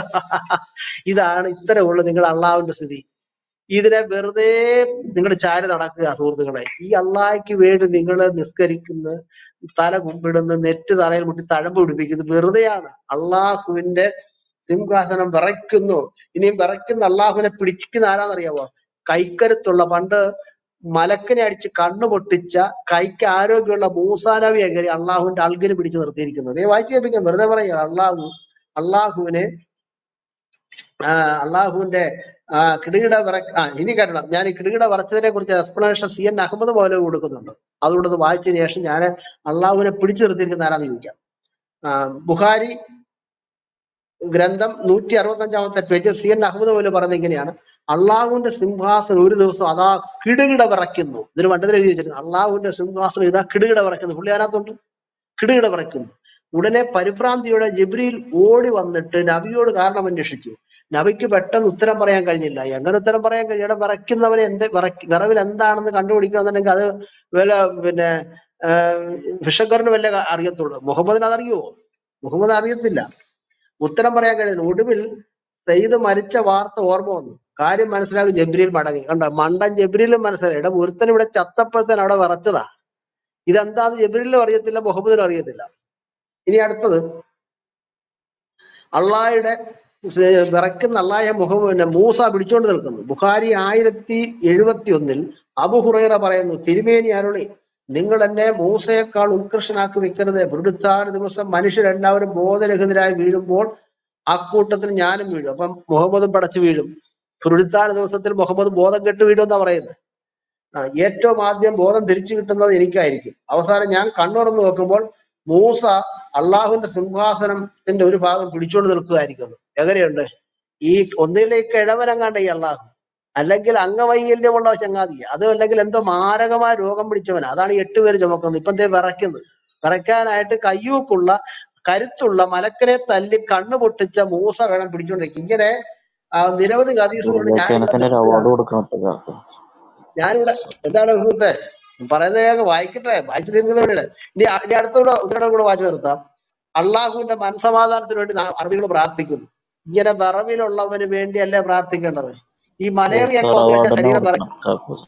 ഇതാണ് ഇത്തരമുള്ള നിങ്ങളുടെ അള്ളാഹുവിന്റെ സ്ഥിതി ഇതിനെ വെറുതെ നിങ്ങൾ ചാരി നടക്കുക സുഹൃത്തുക്കളെ ഈ അള്ളാഹയ്ക്ക് വേണ്ടി നിങ്ങൾ നിസ്കരിക്കുന്ന തല കുമ്പിടുന്ന നെറ്റ് തലയിൽ മുട്ടി തഴമ്പ് പിടിപ്പിക്കുന്നു വെറുതെയാണ് അള്ളാഹുവിന്റെ സിംഹാസനം വിറയ്ക്കുന്നു ഇനിയും വിറയ്ക്കുന്ന അള്ളാഹുവിനെ പിടിച്ചിക്കുന്ന ആരാന്നറിയാവോ കൈക്കരുത്തുള്ള പണ്ട് മലക്കിനെ അടിച്ച് കണ്ണു പൊട്ടിച്ച കൈക്ക് ആരോഗ്യമുള്ള മൂസാനവിയെ കയറി അള്ളാഹുവിന്റെ അൽഗിന് പിടിച്ചു നിർത്തിയിരിക്കുന്നത് ദേ വായിച്ചു കേൾപ്പിക്കാം വെറുതെ പറയുക അള്ളാഹു അള്ളാഹുവിനെ ആ, അള്ളാഹുവിന്റെ ആ, കിടുകിട വിറ ആ ഇനി കേട്ടണം ഞാൻ ഈ കിടുകിട വരച്ചതിനെ കുറിച്ച് explanation C N Ahmed Moulavi കൊടുക്കുന്നുണ്ട് അതുകൊണ്ട് അത് വായിച്ചതിന് ശേഷം ഞാൻ അള്ളാഹുവിനെ പിടിച്ചു നിർത്തിയിരിക്കുന്ന ആരാന്ന് ചോദിക്കാം ആ, ബുഖാരി ഗ്രന്ഥം നൂറ്റി അറുപത്തി അഞ്ചാമത്തെ page C N Ahmed Moulavi പറയുന്നത് ഇങ്ങനെയാണ് അള്ളാഹുവിന്റെ സിംഹാസനം ഒരു ദിവസം അതാ കിടുകിട വിറയ്ക്കുന്നു ഇതിന് പണ്ടത്തിൽ എഴുതി വെച്ചിരുന്നു അള്ളാഹുവിന്റെ സിംഹാസനം ഇതാ കിടുകിട വിറയ്ക്കുന്നു പുള്ളി അതിനകത്തുണ്ട് കിടുകിട വിറയ്ക്കുന്നു ഉടനെ പരിഭ്രാന്തിയോടെ ജിബ്രീൽ ഓടി വന്നിട്ട് നബിയോട് കാരണം അന്വേഷിച്ചു നബിക്ക് പെട്ടെന്ന് ഉത്തരം പറയാൻ കഴിഞ്ഞില്ല എങ്ങനെ ഉത്തരം പറയാൻ കഴിയും ഇവിടെ വിറയ്ക്കുന്നവനെ എന്ത് വിറയ്ക്ക് വിറവിൽ എന്താണെന്ന് കണ്ടുപിടിക്കണമെന്നുണ്ടെങ്കിൽ അത് വല്ല പിന്നെ ഫിഷക്കറിന് വല്ല അറിയത്തുള്ളൂ മുഹമ്മദിന് അതറിയുമോ മുഹമ്മദ് അറിയത്തില്ല ഉത്തരം പറയാൻ കഴിയുന്നില്ല ഒടുവിൽ സെയ്ദ് മരിച്ച വാർത്ത ഓർമ്മ വന്നു കാര്യം മനസ്സിലാക്കി ജബ്രീൽ മടങ്ങി കണ്ടോ മണ്ടൻ ജബ്രീലും മനസ്സിലായി ഇവിടെ ഒരുത്തൻ ഇവിടെ ചത്തപ്പോഴത്തേന് അവിടെ വിറച്ചതാ ഇതെന്താന്ന് ജബ്രീലും അറിയത്തില്ല മുഹമ്മദിനും അറിയത്തില്ല ഇനി അടുത്തത് അള്ളാഹയുടെ വിറയ്ക്കുന്ന അള്ളാഹെ മുഖം പിന്നെ മൂസ പിടിച്ചോണ്ട് നിൽക്കുന്നു ബുഖാരി ആയിരത്തി എഴുപത്തി ഒന്നിൽ അബു ഹുറൈറ പറയുന്നു തിരുമേനി അരുളി നിങ്ങൾ എന്നെ മൂസയേക്കാൾ ഉത്കർഷനാക്കി വെക്കരുത് പുരുടുത്താൻ ദിവസം മനുഷ്യരെല്ലാവരും ബോധരഹിതരായി വീഴുമ്പോൾ അക്കൂട്ടത്തിൽ ഞാനും വീഴും അപ്പം മുഹമ്മദും പടച്ചു വീഴും പുരുടുത്താൻ ദിവസത്തിൽ മുഹമ്മദ് ബോധം കെട്ട് വീഴുമെന്നാ പറയുന്നത് ആ, ഏറ്റവും ആദ്യം ബോധം തിരിച്ചു കിട്ടുന്നത് എനിക്കായിരിക്കും അവസാനം ഞാൻ കണ്ണുറന്ന് നോക്കുമ്പോൾ മൂസ അള്ളാഹുവിന്റെ സിംഹാസനത്തിന്റെ ഒരു ഭാഗം പിടിച്ചുകൊണ്ട് നിൽക്കുകയായിരിക്കുന്നു എങ്ങനെയുണ്ട് ഈ ഒന്നിലേക്ക് ഇടവനങ്ങാണ്ട ഈ അള്ളാഹു അല്ലെങ്കിൽ അംഗവൈകല്യമുള്ള ചങ്ങാതി അത് അല്ലെങ്കിൽ എന്തോ മാരകമായ രോഗം പിടിച്ചവനാ അതാണ് ഈ എട്ട് പേര് ചുമക്കുന്നത് ഇപ്പൊ എന്തേ വിറയ്ക്കുന്നത് വിറയ്ക്കാനായിട്ട് കയ്യൂക്കുള്ള കരുത്തുള്ള മലക്കനെ തല്ലി കണ്ണു പൊട്ടിച്ച മൂസ വേണം പിടിച്ചോണ്ടിരിക്കും ഇങ്ങനെ ആ, നിരവധി ഹദീസുകളുണ്ട് ഞാനിവിടെ വിവേചനത്തിന് ഒരു അവാർഡ് കൊടുക്കണം ഇപ്പൊ ഇയാൾക്ക്. ഞാനിവിടെ എന്താണ് സുഹൃത്തെ പറയുന്നത് കേൾക്കാം വായിക്കട്ടെ വായിച്ചു തീർക്കുന്നവരുടെ ഇനി അ- ഇനി അടുത്തൂടെ ഉദാഹരണം കൂടെ വായിച്ചു നിർത്താം അള്ളാഹുവിന്റെ മനസമാധാനത്തിന് വേണ്ടി അറബികൾ പ്രാർത്ഥിക്കുന്നു ഇങ്ങനെ വിറവിലുള്ളവന് വേണ്ടിയല്ലേ പ്രാർത്ഥിക്കേണ്ടത് ഈ മലേറിയ ഒക്കെ ഓസ്കാർ വന്നു കഴിഞ്ഞാൽ അവാർഡ് തന്നെ ശരീരം വിറ കൊടുക്കണം ചാക്കോസ്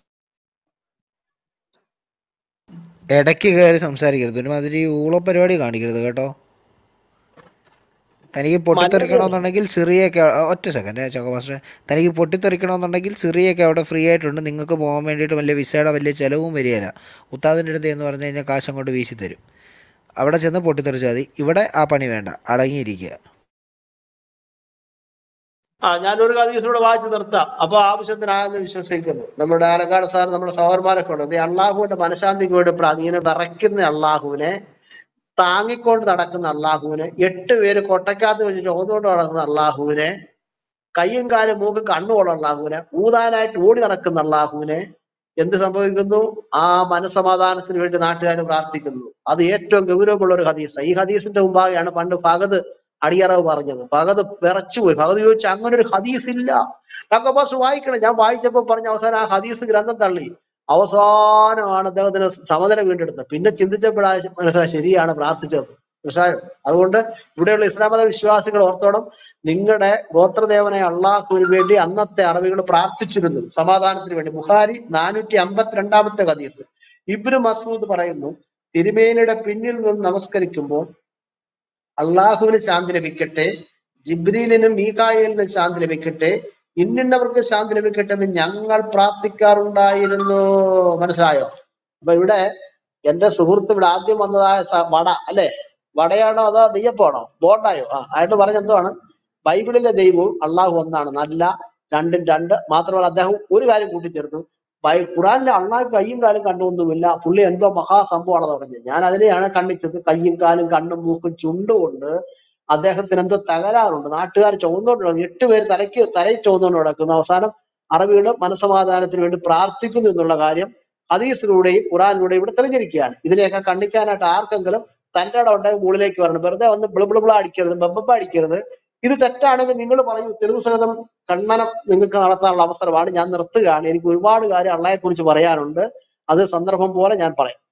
ഇടയ്ക്ക് കയറി സംസാരിക്കരുത് ഒരുമാതിരി ഊള പരിപാടി കാണിക്കരുത് കേട്ടോ തനിക്ക് മലേറിയ പൊട്ടിത്തെറിക്കണമെന്നുണ്ടെങ്കിൽ സിറിയൊക്കെ ഒറ്റ സെക്കൻഡ് ചൊക്ക മാസ്റ്റർ തനിക്ക് പൊട്ടിത്തെറിക്കണമെന്നുണ്ടെങ്കിൽ സിറിയൊക്കെ അവിടെ ഫ്രീ ആയിട്ടുണ്ട് നിങ്ങൾക്ക് പോകാൻ വേണ്ടിയിട്ട് വലിയ വിസയുടെ വലിയ ചിലവും വരികയില്ല ഉത്താദിൻ്റെ അടുത്ത് എന്ന് പറഞ്ഞു കഴിഞ്ഞാൽ കാശ് അങ്ങോട്ട് വീശി തരും അവിടെ ചെന്ന് പൊട്ടിത്തെറിച്ചാൽ മതി ഇവിടെ ആ പണി വേണ്ട അടങ്ങിയിരിക്കുക ആ ഞാനൊരു ഹദീസിലൂടെ വായിച്ചു നിർത്താം അപ്പൊ ആവശ്യത്തിനായെന്ന് വിശ്വസിക്കുന്നു നമ്മുടെ ആലക്കാട് സാർ നമ്മുടെ സഹോദരന്മാരൊക്കെ ഉണ്ട് ഈ അള്ളാഹുവിന്റെ മനഃശാന്തിക്ക് വേണ്ടി പ്രാർത്ഥി- ഇങ്ങനെ വിറയ്ക്കുന്ന അള്ളാഹുവിനെ താങ്ങിക്കൊണ്ട് നടക്കുന്ന അള്ളാഹുവിനെ എട്ട് പേര് കൊട്ടക്കകത്ത് വെച്ച് ചുമന്നുകൊണ്ട് നടക്കുന്ന അള്ളാഹുവിനെ കയ്യും കാലും മൂക്കും കണ്ണുമുള്ള അള്ളാഹുവിനെ ഊതാനായിട്ട് ഓടി നടക്കുന്ന അള്ളാഹുവിനെ എന്ത് സംഭവിക്കുന്നു ആ മനസമാധാനത്തിന് വേണ്ടി നാട്ടുകാർ പ്രാർത്ഥിക്കുന്നു അത് ഏറ്റവും ഗൗരവമുള്ള ഒരു ഹദീസ് ഈ ഹദീസിന്റെ മുമ്പാകെയാണ് പണ്ട് ഭഗത് അടിയറവ് പറഞ്ഞത് ഭഗത് വിറച്ചുപോയി ഭഗത് ചോദിച്ചു അങ്ങനെ ഒരു ഹദീസ് ഇല്ല തങ്കബാസ് വായിക്കണം ഞാൻ വായിച്ചപ്പോ പറഞ്ഞ അവസാനം ആ ഹദീസ് ഗ്രന്ഥം തള്ളി അവസാനമാണ് അദ്ദേഹത്തിന് സമനില വീണ്ടെടുത്തത് പിന്നെ ചിന്തിച്ചപ്പോഴാ മനസ്സിലായി ശരിയാണ് പ്രാർത്ഥിച്ചത് മനസ്സിലായോ അതുകൊണ്ട് ഇവിടെയുള്ള ഇസ്ലാം മത വിശ്വാസികൾ ഓർത്തോണം നിങ്ങളുടെ ഗോത്രദേവനെ അള്ളാഹുവിന് വേണ്ടി അന്നത്തെ അറബികൾ പ്രാർത്ഥിച്ചിരുന്നു സമാധാനത്തിന് വേണ്ടി ബുഖാരി നാനൂറ്റി അമ്പത്തിരണ്ടാമത്തെ ഹദീസ് ഇബ്നു മസൂദ് പറയുന്നു തിരുമേനിയുടെ പിന്നിൽ നിന്ന് നമസ്കരിക്കുമ്പോൾ അള്ളാഹുവിന് ശാന്തി ലഭിക്കട്ടെ ജിബ്രീലിനും മീകായേലിനും ശാന്തി ലഭിക്കട്ടെ ഇന്നിന്നവർക്ക് ശാന്തി ലഭിക്കട്ടെ എന്ന് ഞങ്ങൾ പ്രാർത്ഥിക്കാറുണ്ടായിരുന്നു മനസ്സിലായോ അപ്പൊ ഇവിടെ എന്റെ സുഹൃത്ത് ഇവിടെ ആദ്യം വന്നതായ സ- വട അല്ലെ വടയാണോ അതോ നെയ്യപ്പാണോ ബോണ്ടായോ ആ അയാൾ പറഞ്ഞ എന്തുവാണ് ബൈബിളിലെ ദൈവവും അള്ളാഹു ഒന്നാണ് നല്ല രണ്ടും രണ്ട് മാത്രമല്ല അദ്ദേഹം ഒരു കാര്യം കൂട്ടിച്ചേർത്തു ബൈ ഖുറാനിലെ അള്ളാഹ് കയ്യും കാലും കണ്ണൊന്നുമില്ല പുള്ളി എന്തോ മഹാസംഭവമാണെന്ന് പറഞ്ഞത് ഞാൻ അതിനെയാണ് കണ്ണിച്ചത് കയ്യും കാലും കണ്ണും മൂക്കും ചുണ്ടും കൊണ്ട് അദ്ദേഹത്തിന് എന്തോ തകരാറുണ്ട് നാട്ടുകാർ ചുമന്നുകൊണ്ട് നടക്കുന്നു എട്ട് പേര് തലയ്ക്ക് തലയിൽ ചുമന്നുകൊണ്ട് നടക്കുന്നു അവസാനം അറബികൾ മനസമാധാനത്തിന് വേണ്ടി പ്രാർത്ഥിക്കുന്നു എന്നുള്ള കാര്യം ഹദീസിലൂടെയും ഖുറാനിലൂടെയും ഇവിടെ തെളിഞ്ഞിരിക്കുകയാണ് ഇതിനെയൊക്കെ കണ്ടിക്കാനായിട്ട് ആർക്കെങ്കിലും തന്റെ ഇടം ഉണ്ടെങ്കിൽ മുകളിലേക്ക് വരണം വെറുതെ വന്ന് ബ്ലിബിളിബിള അടിക്കരുത് ബെബ്ബ അടിക്കരുത് ഇത് തെറ്റാണെങ്കിൽ നിങ്ങൾ പറയൂ തെരുവ് സഹിതം ഖണ്ഡനം നിങ്ങൾക്ക് നടത്താനുള്ള അവസരമാണ് ഞാൻ നിർത്തുകയാണ് എനിക്ക് ഒരുപാട് കാര്യം അള്ളയെ കുറിച്ച് പറയാനുണ്ട് അത് സന്ദർഭം പോലെ ഞാൻ പറയാം